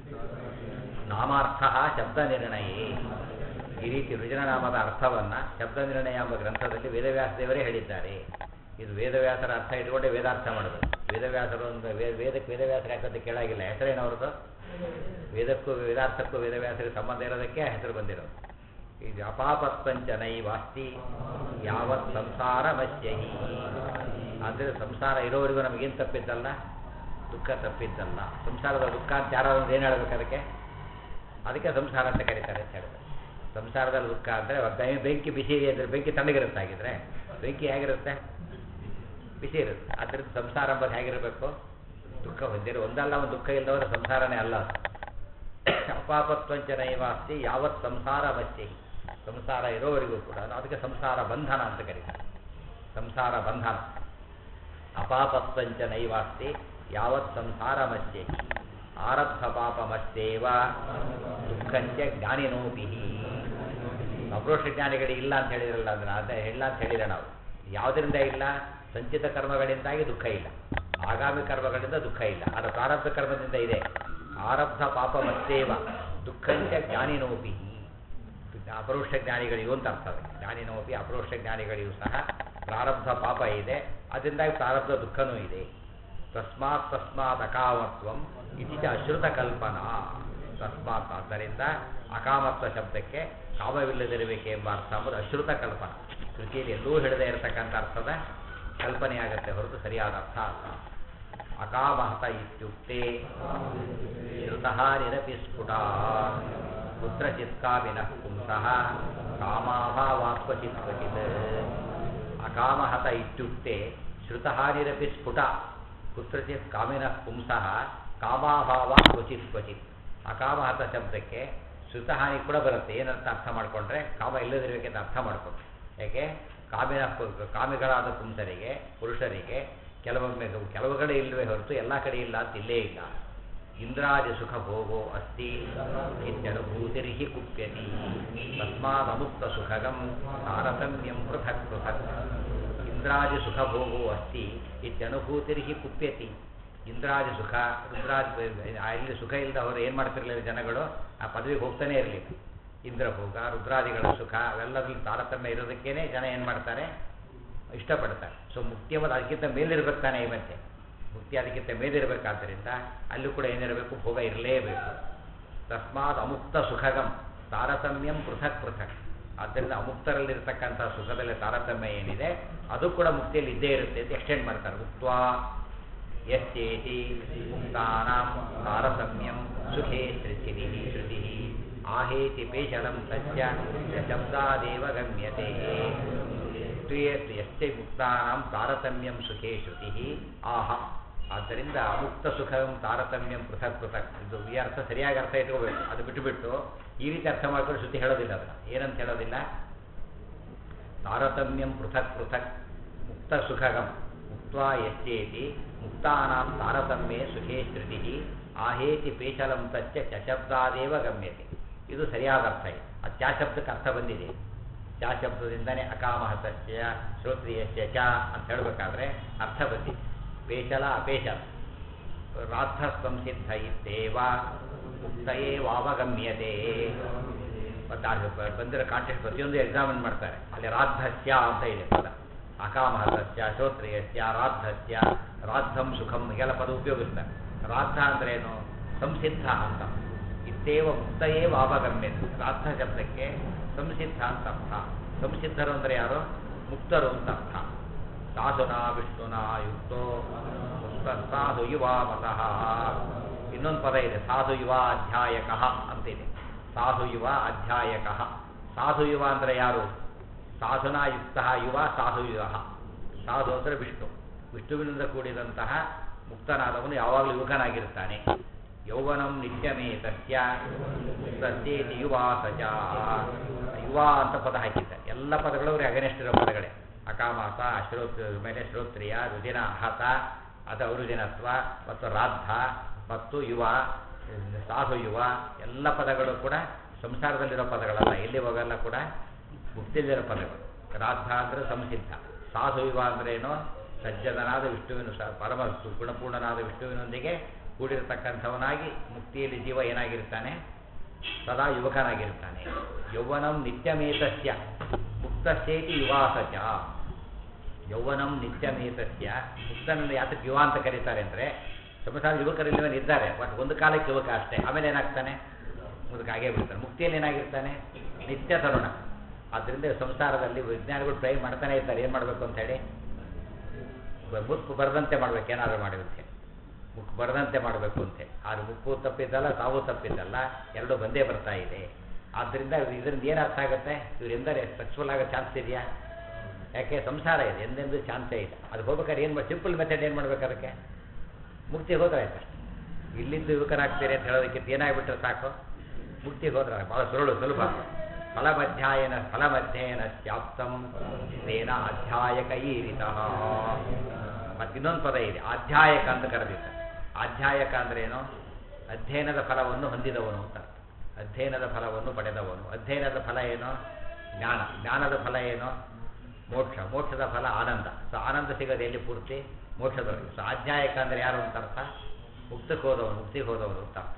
ನಾಮಾರ್ಥ ಶಬ್ದ ನಿರ್ಣಯೇ ಈ ರೀತಿ ವೃಜನನಾಮದ ಅರ್ಥವನ್ನು ಶಬ್ದ ನಿರ್ಣಯ ಎಂಬ ಗ್ರಂಥದಲ್ಲಿ ವೇದವ್ಯಾಸ ದೇವರೇ ಹೇಳಿದ್ದಾರೆ ಇದು ವೇದವ್ಯಾಸರ ಅರ್ಥ ಇಟ್ಕೊಂಡೆ ವೇದಾರ್ಥ ಮಾಡಬೇಕು ವೇದವ್ಯಾಸರು ಒಂದು ವೇದ ವೇದಕ್ಕೆ ವೇದವ್ಯಾಸರ ಯಾಕಂತ ಕೇಳಾಗಿಲ್ಲ ಹೆಸರೇನವ್ರದ್ದು ವೇದಕ್ಕೂ ವೇದಾರ್ಥಕ್ಕೂ ವೇದವ್ಯಾಸರಿಗೆ ಸಂಬಂಧ ಇರೋದಕ್ಕೆ ಆ ಹೆಸರು ಬಂದಿರೋದು ಇದು ಅಪಾಪತ್ಪಂಚ ನೈವಾಸ್ತಿ ಯಾವತ್ ಸಂಸಾರ ಮಶ್ಯಹಿ ಅಂದರೆ ಸಂಸಾರ ಇರೋವರೆಗೂ ನಮಗೇನು ತಪ್ಪಿದ್ದಲ್ಲ ದುಃಖ ತಪ್ಪಿದ್ದಲ್ಲ ಸಂಸಾರದ ದುಃಖ ಅಂತ ಯಾರಾದ್ರೂ ಏನು ಹೇಳ್ಬೇಕು ಅದಕ್ಕೆ ಅದಕ್ಕೆ ಸಂಸಾರ ಅಂತ ಕರೀತಾರೆ ಅಂತ ಹೇಳ್ತಾರೆ ಸಂಸಾರದಲ್ಲಿ ದುಃಖ ಅಂದರೆ ಬೆ- ಬೆಂಕಿ ಬಿಸಿ ಇದೆ ಅಂದರೆ ಬೆಂಕಿ ತಣ್ಣಗಿರುತ್ತೆ ಹಾಗಿದ್ರೆ ಬೆಂಕಿ ಹೇಗಿರುತ್ತೆ ಬಿಸಿ ಇರುತ್ತೆ ಆದ್ದರಿಂದ ಸಂಸಾರ ಎಂಬುದು ಹೇಗಿರಬೇಕು ದುಃಖ ಹೊಂದಿರೋ ಒಂದಲ್ಲ ಒಂದು ದುಃಖ ಇಲ್ಲದವರ ಸಂಸಾರನೇ ಅಲ್ಲ ಅದು ಅಪಾಪತ್ವಂಚ ನೈವಾಸ್ತಿ ಯಾವತ್ ಸಂಸಾರ ಅವಶ್ಯ ಸಂಸಾರ ಇರೋವರೆಗೂ ಕೂಡ ಅದಕ್ಕೆ ಸಂಸಾರ ಬಂಧನ ಅಂತ ಕರೀತಾರೆ ಸಂಸಾರ ಬಂಧನ ಅಪಾಪತ್ವಂಚ ನೈವಾಸ್ತಿ ಯಾವತ್ ಸಂಸಾರ ಮಧ್ಯೆ ಆರಬ್ಧ ಪಾಪಮಸ್ತೇವ ದುಃಖಂಚ ಜ್ಞಾನಿನೋಪಿ ಅಪ್ರೋಷ ಜ್ಞಾನಿಗಳಿಗೆ ಇಲ್ಲ ಅಂತ ಹೇಳಿದ್ರಲ್ಲ ಅದನ್ನ ಅದೇ ಇಲ್ಲ ಅಂತ ಹೇಳಿದ್ರೆ ನಾವು ಯಾವುದರಿಂದ ಇಲ್ಲ ಸಂಚಿತ ಕರ್ಮಗಳಿಂದಾಗಿ ದುಃಖ ಇಲ್ಲ ಆಗಾಮಿ ಕರ್ಮಗಳಿಂದ ದುಃಖ ಇಲ್ಲ ಅದರ ಪ್ರಾರಬ್ಧ ಕರ್ಮದಿಂದ ಇದೆ ಆರಬ್ಧ ಪಾಪ ಮತ್ತೇವ ದುಃಖಂಚ ಜ್ಞಾನಿನೋಪಿ ಅಪರೋಕ್ಷ ಜ್ಞಾನಿಗಳಿಗೂ ಅಂತ ಅರ್ಥ ಅದು. ಜ್ಞಾನಿನೋಪಿ ಅಪರೋಕ್ಷ ಜ್ಞಾನಿಗಳಿಗೂ ಸಹ ಪ್ರಾರಬ್ಧ ಪಾಪ ಇದೆ ಅದರಿಂದಾಗಿ ಪ್ರಾರಬ್ಧ ದುಃಖನೂ ಇದೆ ತಸ್ಮಾತ್ ತಸ್ಮಾತ್ ಅಕಾಮತ್ವಂ ಇತಿ ಚ ಅಶ್ರುತ ಕಲ್ಪನಾ ತಸ್ಮಾತ್ ಆದ್ದರಿಂದ ಅಕಾಮತ್ವ ಶಬ್ದಕ್ಕೆ ಕಾಮವಿಲ್ಲದಿರುವಿಕೆ ಎಂಬ ಅರ್ಥ ಎಂಬುದು ಅಶ್ರುತ ಕಲ್ಪನಾ ಕೃತಿಯಲ್ಲಿ ಎಲ್ಲೂ ಹಿಡದೇ ಇರತಕ್ಕಂಥ ಅರ್ಥದ ಕಲ್ಪನೆಯಾಗತ್ತೆ ಹೊರತು ಸರಿಯಾದ ಅರ್ಥ ಅಲ್ಲ ಅಕಾಮಹತ ಇತ್ಯುಕ್ತೆ ಶ್ರುತಃ ನಿರಪಿ ಸ್ಫುಟ ಕುತ್ರಚಿತ್ ಕಾಮಿನಃ ಪುಂಸಃ ಕಾಮಾಭಾವಾತ್ವಚಿತ್ ಕ್ವಚಿತ್ ಅಕಾಮಹತ ಇತ್ಯುಕ್ತೆ ಶ್ರುತಃ ನಿರಪಿ ಸ್ಫುಟ ಕುತ್ರಚಿತ್ ಕಾಮಿನಃ ಪುಂಸಃ ಕಾಮಾಭಾವ ಕ್ವಚಿತ್ ಕ್ವಚಿತ್ ಅಕಾಮಹತ ಶಬ್ದಕ್ಕೆ ಶ್ರುತಹಾನಿ ಕೂಡ ಬರುತ್ತೆ ಏನಂತ ಅರ್ಥ ಮಾಡಿಕೊಂಡ್ರೆ ಕಾಮ ಇಲ್ಲದಿರಬೇಕೆಂತ ಅರ್ಥ ಮಾಡಿಕೊಂಡ್ರೆ ಯಾಕೆ ಕಾಮಿನ ಪು- ಕಾಮಿಗಳಾದ ಪುಂಸರಿಗೆ ಪುರುಷರಿಗೆ ಕೆಲವೊಮ್ಮೆ ಕೆಲವು ಕಡೆ ಇಲ್ಲವೇ ಹೊರತು ಎಲ್ಲ ಕಡೆ ಇಲ್ಲ ಅಂತ ಇಲ್ಲೇ ಇಲ್ಲ ಇಂದ್ರಾದಿ ಸುಖ ಭೋಗೋ ಅಸ್ತಿ ಇತ್ಯನುಭೂತಿರ್ಹಿ ಕುಪ್ಯತಿ ತಸ್ಮಾದಮುಕ್ತ ಸುಖಗಂ ತಾರತಮ್ಯಂ ಪೃಥಕ್ ಪೃಥಕ್ ಇಂದ್ರಾದಿ ಸುಖ ಭೋಗೋ ಅಸ್ತಿ ಇತ್ಯನುಭೂತಿರ್ಹಿ ಕುಪ್ಯತಿ ಇಂದ್ರಾದಿ ಸುಖ ರುದ್ರಾದಿ ಅಲ್ಲಿ ಸುಖ ಇಲ್ಲದ ಅವರು ಏನು ಮಾಡ್ತಿರಲಿಲ್ಲ ಜನಗಳು ಆ ಪದವಿಗೆ ಹೋಗ್ತಾನೆ ಇರಲಿಲ್ಲ ಇಂದ್ರಭೋಗ ರುದ್ರಾದಿಗಳ ಸುಖ ಅವೆಲ್ಲದ್ರಲ್ಲಿ ತಾರತಮ್ಯ ಇರೋದಕ್ಕೇನೆ ಜನ ಏನು ಮಾಡ್ತಾರೆ ಇಷ್ಟಪಡ್ತಾರೆ ಸೊ ಮುಕ್ತಿ ಎಂಬುದು ಅದಕ್ಕಿಂತ ಮೇಲಿರ್ಬೇಕು ತಾನೇ ಇವತ್ತೆ ಮುಕ್ತಿ ಅದಕ್ಕಿಂತ ಮೇಲಿರಬೇಕಾದ್ದರಿಂದ ಅಲ್ಲೂ ಕೂಡ ಏನಿರಬೇಕು ಭೋಗ ಇರಲೇಬೇಕು ತಸ್ಮಾತ್ ಅಮುಕ್ತ ಸುಖಗಂ ತಾರತಮ್ಯಂ ಪೃಥಕ್ ಪೃಥಕ್ ಆದ್ದರಿಂದ ಅಮುಕ್ತರಲ್ಲಿರ್ತಕ್ಕಂಥ ಸುಖದಲ್ಲಿ ತಾರತಮ್ಯ ಏನಿದೆ ಅದು ಕೂಡ ಮುಕ್ತಿಯಲ್ಲಿ ಇದ್ದೇ ಇರುತ್ತೆ ಅಂತ ಎಕ್ಸ್ಟೆಂಡ್ ಮಾಡ್ತಾರೆ ಮುಕ್ತ್ವಾ ಯಶ್ಚೇತಿ ಮುಕ್ತಾನಾಂ ತಾರತಮ್ಯಂ ಸುಖೇ ಶ್ರುತಿ ಶ್ರುತಿ ಆಹೇತಿ ಪೇಶಲಂ ತಸ್ಯ ಶಬ್ದಾದೇವ ಗಮ್ಯತೆ ತುಯೇತ್ ಯಶ್ಚೈ ಮುಕ್ತಾನಾಂ ತಾರತಮ್ಯಂ ಸುಖೇ ಶ್ರುತಿ ಆಹ ಆದ್ದರಿಂದ ಅಮುಕ್ತ ಸುಖಂ ತಾರತಮ್ಯಂ ಪೃಥಕ್ ಪೃಥಕ್ ಇದು ಈ ಅರ್ಥ ಸರಿಯಾಗಿ ಅರ್ಥ ಇಟ್ಕೋಬೇಕು ಅದು ಬಿಟ್ಟುಬಿಟ್ಟು ಈ ರೀತಿ ಅರ್ಥ ಮಾಡ್ಕೊಂಡು ಶ್ರುತಿ ಹೇಳೋದಿಲ್ಲ ಅದನ್ನ ಏನಂತ ಹೇಳೋದಿಲ್ಲ ತಾರತಮ್ಯಂ ಪೃಥಕ್ ಪೃಥಕ್ ಮುಕ್ತ ಸುಖಗಂ ಮುಕ್ತ್ವಾ ಯಶ್ಚೇತಿ ಮುಕ್ತಾನಾಂ ತಾರತಮ್ಯೇ ಸುಖೇ ಶ್ರುತಿ ಆಹೇತಿ ಪೇಶಲಂ ತಚ್ಚ ಚಶಬ್ದಾದೇವ ಗಮ್ಯತೆ ಇದು ಸರಿಯಾದ ಅರ್ಥ ಇದೆ ಆ ಚ ಶಬ್ದಕ್ಕೆ ಅರ್ಥ ಬಂದಿದೆ ಚ ಶಬ್ದದಿಂದನೇ ಅಕಾಮಹತಸ್ಯ ಶ್ರೋತ್ರಿಯಸ್ಯ ಚ ಅಂತ ಹೇಳಬೇಕಾದ್ರೆ ಅರ್ಥ ಬಂದಿದೆ ಪೇಶಲ ಅಪೇಶಲ ರಾಧ ಸಂಸಿದ್ಧ ಇತ್ತೇವ ಮುಕ್ತಯೇ ವಾವಗಮ್ಯತೆ ಮತ್ತು ಅದು ಬ- ಬಂದಿರೋ ಕಾಂಟೆಕ್ಸ್ಟ್ ಪ್ರತಿಯೊಂದು ಎಕ್ಸಾಮಿನ್ ಮಾಡ್ತಾರೆ ಅಲ್ಲಿ ರಾಧಸ್ಯ ಅಂತ ಇದೆ ಪದ ಅಕಾಮಹತಸ್ಯ ಶ್ರೋತ್ರಿಯಸ್ಯ ರಾಧಸ್ಯ ರಾಧಂ ಸುಖಂ ಹೀಗೆಲ್ಲ ಪದ ಉಪಯೋಗಿಸ್ತಾರೆ ರಾಧ ಅಂದ್ರೆ ಏನು ಸಂಸಿದ್ಧ ಅಂತ ಇತ್ತೇವ ಮುಕ್ತಯೇ ವಾವಗಮ್ಯತೆ ರಾಧ ಶಬ್ದಕ್ಕೆ ಸಂಸಿದ್ಧ ಅಂತ ಅರ್ಥ ಸಂಸಿದ್ಧರು ಅಂದ್ರೆ ಯಾರು ಮುಕ್ತರು ಅಂತ ಅರ್ಥ ಸಾಧುನಾ ವಿಷ್ಣುನಾ ಯುಕ್ತೋ ಮುಕ್ತ ಸಾಧು ಯುವ ಮತಃ ಇನ್ನೊಂದು ಪದ ಇದೆ ಸಾಧು ಯುವ ಅಧ್ಯಾಯಕ ಅಂತ ಇದೆ ಸಾಧು ಯುವ ಅಧ್ಯಾಯಕ ಸಾಧು ಯುವ ಅಂದರೆ ಯಾರು ಸಾಧುನಾ ಯುಕ್ತ ಯುವ ಸಾಧು ಯುವ ಸಾಧು ಅಂದರೆ ವಿಷ್ಣು ವಿಷ್ಣುವಿನಿಂದ ಕೂಡಿದಂತಹ ಮುಕ್ತನಾದವನು ಯಾವಾಗಲೂ ಯುವಕನಾಗಿರ್ತಾನೆ ಯೌವನಂ ನಿತ್ಯಮೇ ತಸ್ಯ ಮುಕ್ತಸ್ಯೇತಿ ಯುವ ಸಜ ಯುವ ಅಂತ ಪದ ಹಾಕಿದ್ದಾರೆ ಎಲ್ಲ ಪದಗಳು ಅವ್ರಿಗೆ ಅಗನೆಸ್ಟ್ ಇರೋ ಪದಗಳೇ ಅಕಾಮಾಸ ಶ್ರೋತ್ ಮೇಲೆ ಶ್ರೋತ್ರಿಯ ರುದಿನ ಹತ ಅಥವಾ ರುದಿನತ್ವ ಮತ್ತು ರಾಧ ಮತ್ತು ಯುವ ಸಾಧು ಯುವ ಎಲ್ಲ ಪದಗಳು ಕೂಡ ಸಂಸಾರದಲ್ಲಿರೋ ಪದಗಳಲ್ಲ ಎಲ್ಲಿ ಹೋಗಲ್ಲ ಕೂಡ ಮುಕ್ತಿಯಲ್ಲಿರೋ ಪದಗಳು ರಾಧ ಅಂದರೆ ಸಂಸಿದ್ಧ ಸಾಧು ಯುವ ಅಂದ್ರೇನು ಸಜ್ಜನನಾದ ವಿಷ್ಣುವಿನ ಸ ಪರಮ ಗುಣಪೂರ್ಣನಾದ ವಿಷ್ಣುವಿನೊಂದಿಗೆ ಕೂಡಿರತಕ್ಕಂಥವನಾಗಿ ಮುಕ್ತಿಯಲ್ಲಿ ಜೀವ ಏನಾಗಿರ್ತಾನೆ ಸದಾ ಯುವಕನಾಗಿರ್ತಾನೆ ಯೌವನಂ ನಿತ್ಯಮೇತಸ್ಯ ಮುಕ್ತಸ್ಯೇತಿ ಯುವಾಸಚ ಯೌವನಂ ನಿತ್ಯಮೇತಸ್ಯ ಮುಕ್ತನನ್ನು ಯಾತಕ್ಕೆ ಯುವ ಅಂತ ಕರೀತಾರೆ ಅಂದರೆ ಸಂಸಾರ ಯುವಕರಲ್ಲಿ ಇದ್ದಾರೆ ಬಟ್ ಒಂದು ಕಾಲಕ್ಕೆ ಯುವಕ ಅಷ್ಟೇ ಆಮೇಲೆ ಏನಾಗ್ತಾನೆ ಮುದುಕ ಆಗೇ ಬಿಡ್ತಾನೆ ಮುಕ್ತಿಯಲ್ಲಿ ಏನಾಗಿರ್ತಾನೆ ನಿತ್ಯ ತರುಣ ಆದ್ದರಿಂದ ಸಂಸಾರದಲ್ಲಿ ವಿಜ್ಞಾನಿಗಳು ಟ್ರೈ ಮಾಡ್ತಾನೆ ಇರ್ತಾರೆ ಏನು ಮಾಡಬೇಕು ಅಂತ ಹೇಳಿ ಮುಕ್ಕು ಬರದಂತೆ ಮಾಡ್ಬೇಕು ಏನಾದ್ರು ಮಾಡಿರುತ್ತೆ ಮುಕ್ಕು ಬರದಂತೆ ಮಾಡಬೇಕು ಅಂತೆ ಆದ್ರೆ ಮುಕ್ಕು ತಪ್ಪಿದ್ದಲ್ಲ ಸಾವು ತಪ್ಪಿದ್ದಲ್ಲ ಎರಡೂ ಬಂದೇ ಬರ್ತಾ ಇದೆ ಆದ್ದರಿಂದ ಇದರಿಂದ ಏನು ಅರ್ಥ ಆಗುತ್ತೆ ಇವ್ರು ಎಂದರೆ ಸಕ್ಸಸ್ಫುಲ್ ಆಗೋ ಚಾನ್ಸ್ ಇದೆಯಾ ಯಾಕೆ ಸಂಸಾರ ಇದೆ ಎಂದೆಂದೂ ಚಾನ್ಸೇ ಇದೆ ಅದು ಹೋಗ್ಬೇಕಾದ್ರೆ ಏನು ಮಾಡಿ ಸಿಂಪಲ್ ಮೆಥಡ್ ಏನು ಮಾಡ್ಬೇಕು ಅದಕ್ಕೆ ಮುಕ್ತಿ ಹೋದ್ರೆ ಆಯ್ತು ಅಷ್ಟೇ ಇಲ್ಲಿಂದ ಯುವಕರಾಗ್ತೀರಿ ಅಂತ ಹೇಳೋದಕ್ಕಿಂತ ಏನಾಗ್ಬಿಟ್ರೆ ಸಾಕು ಮುಕ್ತಿ ಹೋದ್ರೆ ಭಾಳ ಸುರುಳು ಸುಲಭ ಫಲಮಧ್ಯಾಯನ ಫಲಮಧ್ಯಯನ ಸ್ಯಾಪ್ತಂ ತೇನ ಅಧ್ಯಾಯಕ ಈರಿತಃ ಮತ್ತು ಇನ್ನೊಂದು ಪದ ಇದೆ ಆಧ್ಯಾಯಕ ಅಂತ ಕರೆದಿದ್ದಾರೆ ಆಧ್ಯಾಯಕ ಅಂದ್ರೆ ಏನು ಅಧ್ಯಯನದ ಫಲವನ್ನು ಹೊಂದಿದವನು ಅಂತ ಅರ್ಥ. ಅಧ್ಯಯನದ ಫಲವನ್ನು ಪಡೆದವನು ಅಧ್ಯಯನದ ಫಲ ಏನು ಜ್ಞಾನ ಜ್ಞಾನದ ಫಲ ಏನು ಮೋಕ್ಷ ಮೋಕ್ಷದ ಫಲ ಆನಂದ ಸೊ ಆನಂದ ಸಿಗೋದು ಎಲ್ಲಿ ಪೂರ್ತಿ ಮೋಕ್ಷದೊಳಗೆ ಸೊ ಆಧ್ಯಾಯಕ ಅಂದರೆ ಯಾರು ಅಂತ ಅರ್ಥ ಮುಕ್ತಕ್ಕೆ ಹೋದವನು ಮುಕ್ತಿಗೆ ಹೋದವನು ಅಂತ ಅರ್ಥ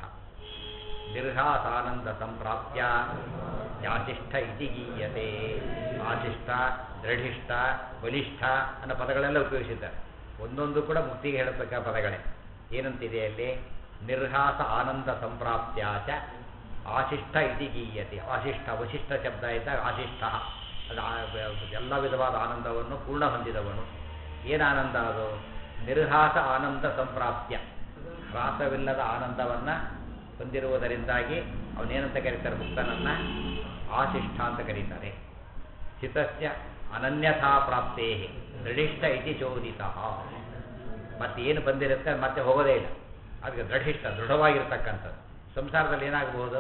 ನಿರ್ಘಾಸಾನಂದ ಸಂಪ್ರಾಪ್ಯ ಯಾಶಿಷ್ಠ ಇತಿ ಗೀಯತೆ ಆಶಿಷ್ಟ ದೃಢಿಷ್ಠ ಬಲಿಷ್ಠ ಅನ್ನೋ ಪದಗಳೆಲ್ಲ ಉಪಯೋಗಿಸಿದ್ದಾರೆ ಒಂದೊಂದು ಕೂಡ ಮುಕ್ತಿಗೆ ಹೇಳತಕ್ಕ ಪದಗಳೇ ಏನಂತಿದೆ ಅಲ್ಲಿ ನಿರ್ಹಾಸ ಆನಂದ ಸಂಪ್ರಾಪ್ತ್ಯ ಚ ಆಶಿಷ್ಠ ಇತಿ ಗೀಯತೆ ಆಶಿಷ್ಠ ವಶಿಷ್ಠ ಶಬ್ದ ಇದ್ದಾಗ ಆಶಿಷ್ಠ ಅದು ಆ- ಎಲ್ಲ ವಿಧವಾದ ಆನಂದವನ್ನು ಪೂರ್ಣ ಹೊಂದಿದವನು ಏನು ಆನಂದ ಅದು ನಿರ್ಹಾಸ ಆನಂದ ಸಂಪ್ರಾಪ್ತ್ಯ ಹ್ರಾಸವಿಲ್ಲದ ಆನಂದವನ್ನು ಹೊಂದಿರುವುದರಿಂದಾಗಿ ಅವನೇನಂತ ಕರೀತಾರೆ ಮುಕ್ತನನ್ನ ಆಶಿಷ್ಠ ಅಂತ ಕರೀತಾರೆ ಸ್ಥಿತಸ್ಯ ಅನನ್ಯಥಾ ಪ್ರಾಪ್ತೇ ದೃಢಿಷ್ಠ ಇತಿ ಚೋದಿತ ಮತ್ತೇನು ಬಂದಿರುತ್ತೆ ಅದು ಮತ್ತೆ ಹೋಗೋದೇ ಇಲ್ಲ ಅದಕ್ಕೆ ದೃಢಿಷ್ಠ ದೃಢವಾಗಿರ್ತಕ್ಕಂಥದ್ದು ಸಂಸಾರದಲ್ಲಿ ಏನಾಗಬಹುದು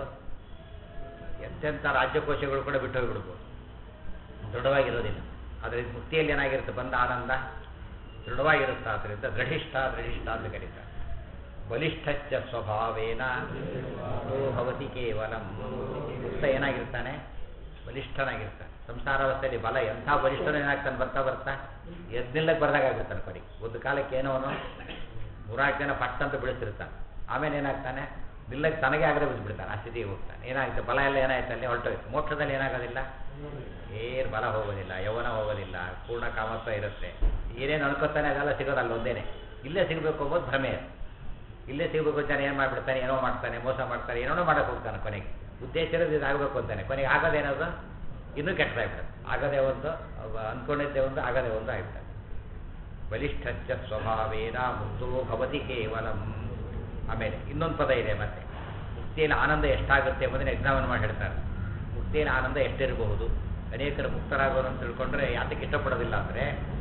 ಎಂತೆಂಥ ರಾಜ್ಯಕೋಶಗಳು ಕೂಡ ಬಿಟ್ಟು ಹೋಗಿಬಿಡ್ಬೋದು ದೃಢವಾಗಿರೋದಿಲ್ಲ ಆದರೆ ಮುಕ್ತಿಯಲ್ಲಿ ಏನಾಗಿರುತ್ತೆ ಬಂದ ಆನಂದ ದೃಢವಾಗಿರುತ್ತೆ ಆದ್ದರಿಂದ ದೃಢಿಷ್ಠ ದೃಢಿಷ್ಠ ಅಂತ ಕರೀತಾರೆ ಬಲಿಷ್ಠಚ್ಚ ಸ್ವಭಾವೇನ ಮೃದೋ ಭವತಿ ಕೇವಲಂ ಮುಕ್ತ ಏನಾಗಿರ್ತಾನೆ ಬಲಿಷ್ಠನಾಗಿರ್ತಾನೆ ಸಂಸಾರಾವಸ್ಥೆಯಲ್ಲಿ ಬಲ ಎಂಥ ಬಲಿಷ್ಠನ ಏನಾಗ್ತಾನೆ ಬರ್ತಾ ಬರ್ತಾ ಎದ್ನಿಲ್ಲಕ್ಕೆ ಬರ್ದಾಗಿರ್ತಾನೆ ಕೊನೆಗೆ ಒಂದು ಕಾಲಕ್ಕೆ ಏನೋ ಅವನು ಮೂರಾರು ಜನ ಪಟ್ ಅಂತ ಬಿಡಿಸಿರ್ತಾನೆ ಆಮೇಲೆ ಏನಾಗ್ತಾನೆ ನಿಲ್ಲಕ್ಕೆ ತನಗೆ ಆಗದೆ ಬಿದ್ದುಬಿಡ್ತಾನೆ ಆ ಸ್ಥಿತಿಗೆ ಹೋಗ್ತಾನೆ ಏನಾಗುತ್ತೆ ಬಲ ಎಲ್ಲ ಏನಾಯ್ತು ಅಲ್ಲಿ ಹೊರಟೋಯ್ತು ಮೋಕ್ಷದಲ್ಲಿ ಏನಾಗೋದಿಲ್ಲ ಏನು ಬಲ ಹೋಗೋದಿಲ್ಲ ಯೌವನ ಹೋಗೋದಿಲ್ಲ ಪೂರ್ಣ ಕಾಮತ್ವ ಇರುತ್ತೆ ಏನೇನು ಅನ್ಕೋತಾನೆ ಅದೆಲ್ಲ ಸಿಗೋದು ಅಲ್ಲಿ ಒಂದೇನೆ ಇಲ್ಲೇ ಸಿಗಬೇಕು ಅಂಬೋದು ಭ್ರಮೆ ಅದು. ಇಲ್ಲೇ ಸಿಗಬೇಕು ಅಂತ ಏನು ಮಾಡಿಬಿಡ್ತಾನೆ ಏನೋ ಮಾಡ್ತಾನೆ ಮೋಸ ಮಾಡ್ತಾನೆ ಏನೋ ಮಾಡಕ್ಕೆ ಹೋಗ್ತಾನೆ ಕೊನೆಗೆ ಉದ್ದೇಶ ಇರೋದು ಇದು ಆಗಬೇಕು ಅಂತಾನೆ ಕೊನೆಗೆ ಆಗೋದೇನದು ಇನ್ನೂ ಕೆಟ್ಟದಾಗ್ಬಿಡುತ್ತೆ ಆಗದೆ ಒಂದು ಅವ ಅಂದ್ಕೊಂಡಿದ್ದೆ ಒಂದು ಆಗದೆ ಒಂದು ಆಗ್ಬಿಡುತ್ತೆ ಬಲಿಷ್ಠಚ್ಚ ಸ್ವಭಾವೇನ ಮುಕ್ತೋ ಭವತಿ ಕೇವಲಂ ಆಮೇಲೆ ಇನ್ನೊಂದು ಪದ ಇದೆ ಮತ್ತೆ ಮುಕ್ತಿಯಲ್ಲಿ ಆನಂದ ಎಷ್ಟಾಗುತ್ತೆ ಎಂಬುದನ್ನು ಎಕ್ಸಾಮಿನ್ ಮಾಡಿ ಹೇಳ್ತಾರೆ ಮುಕ್ತಿಯಲ್ಲಿ ಆನಂದ ಎಷ್ಟಿರಬಹುದು ಅನೇಕರು ಮುಕ್ತರಾಗೋರು ಅಂತ ತಿಳ್ಕೊಂಡ್ರೆ ಯಾತಕ್ಕೆ ಇಷ್ಟಪಡೋದಿಲ್ಲ ಅಂದರೆ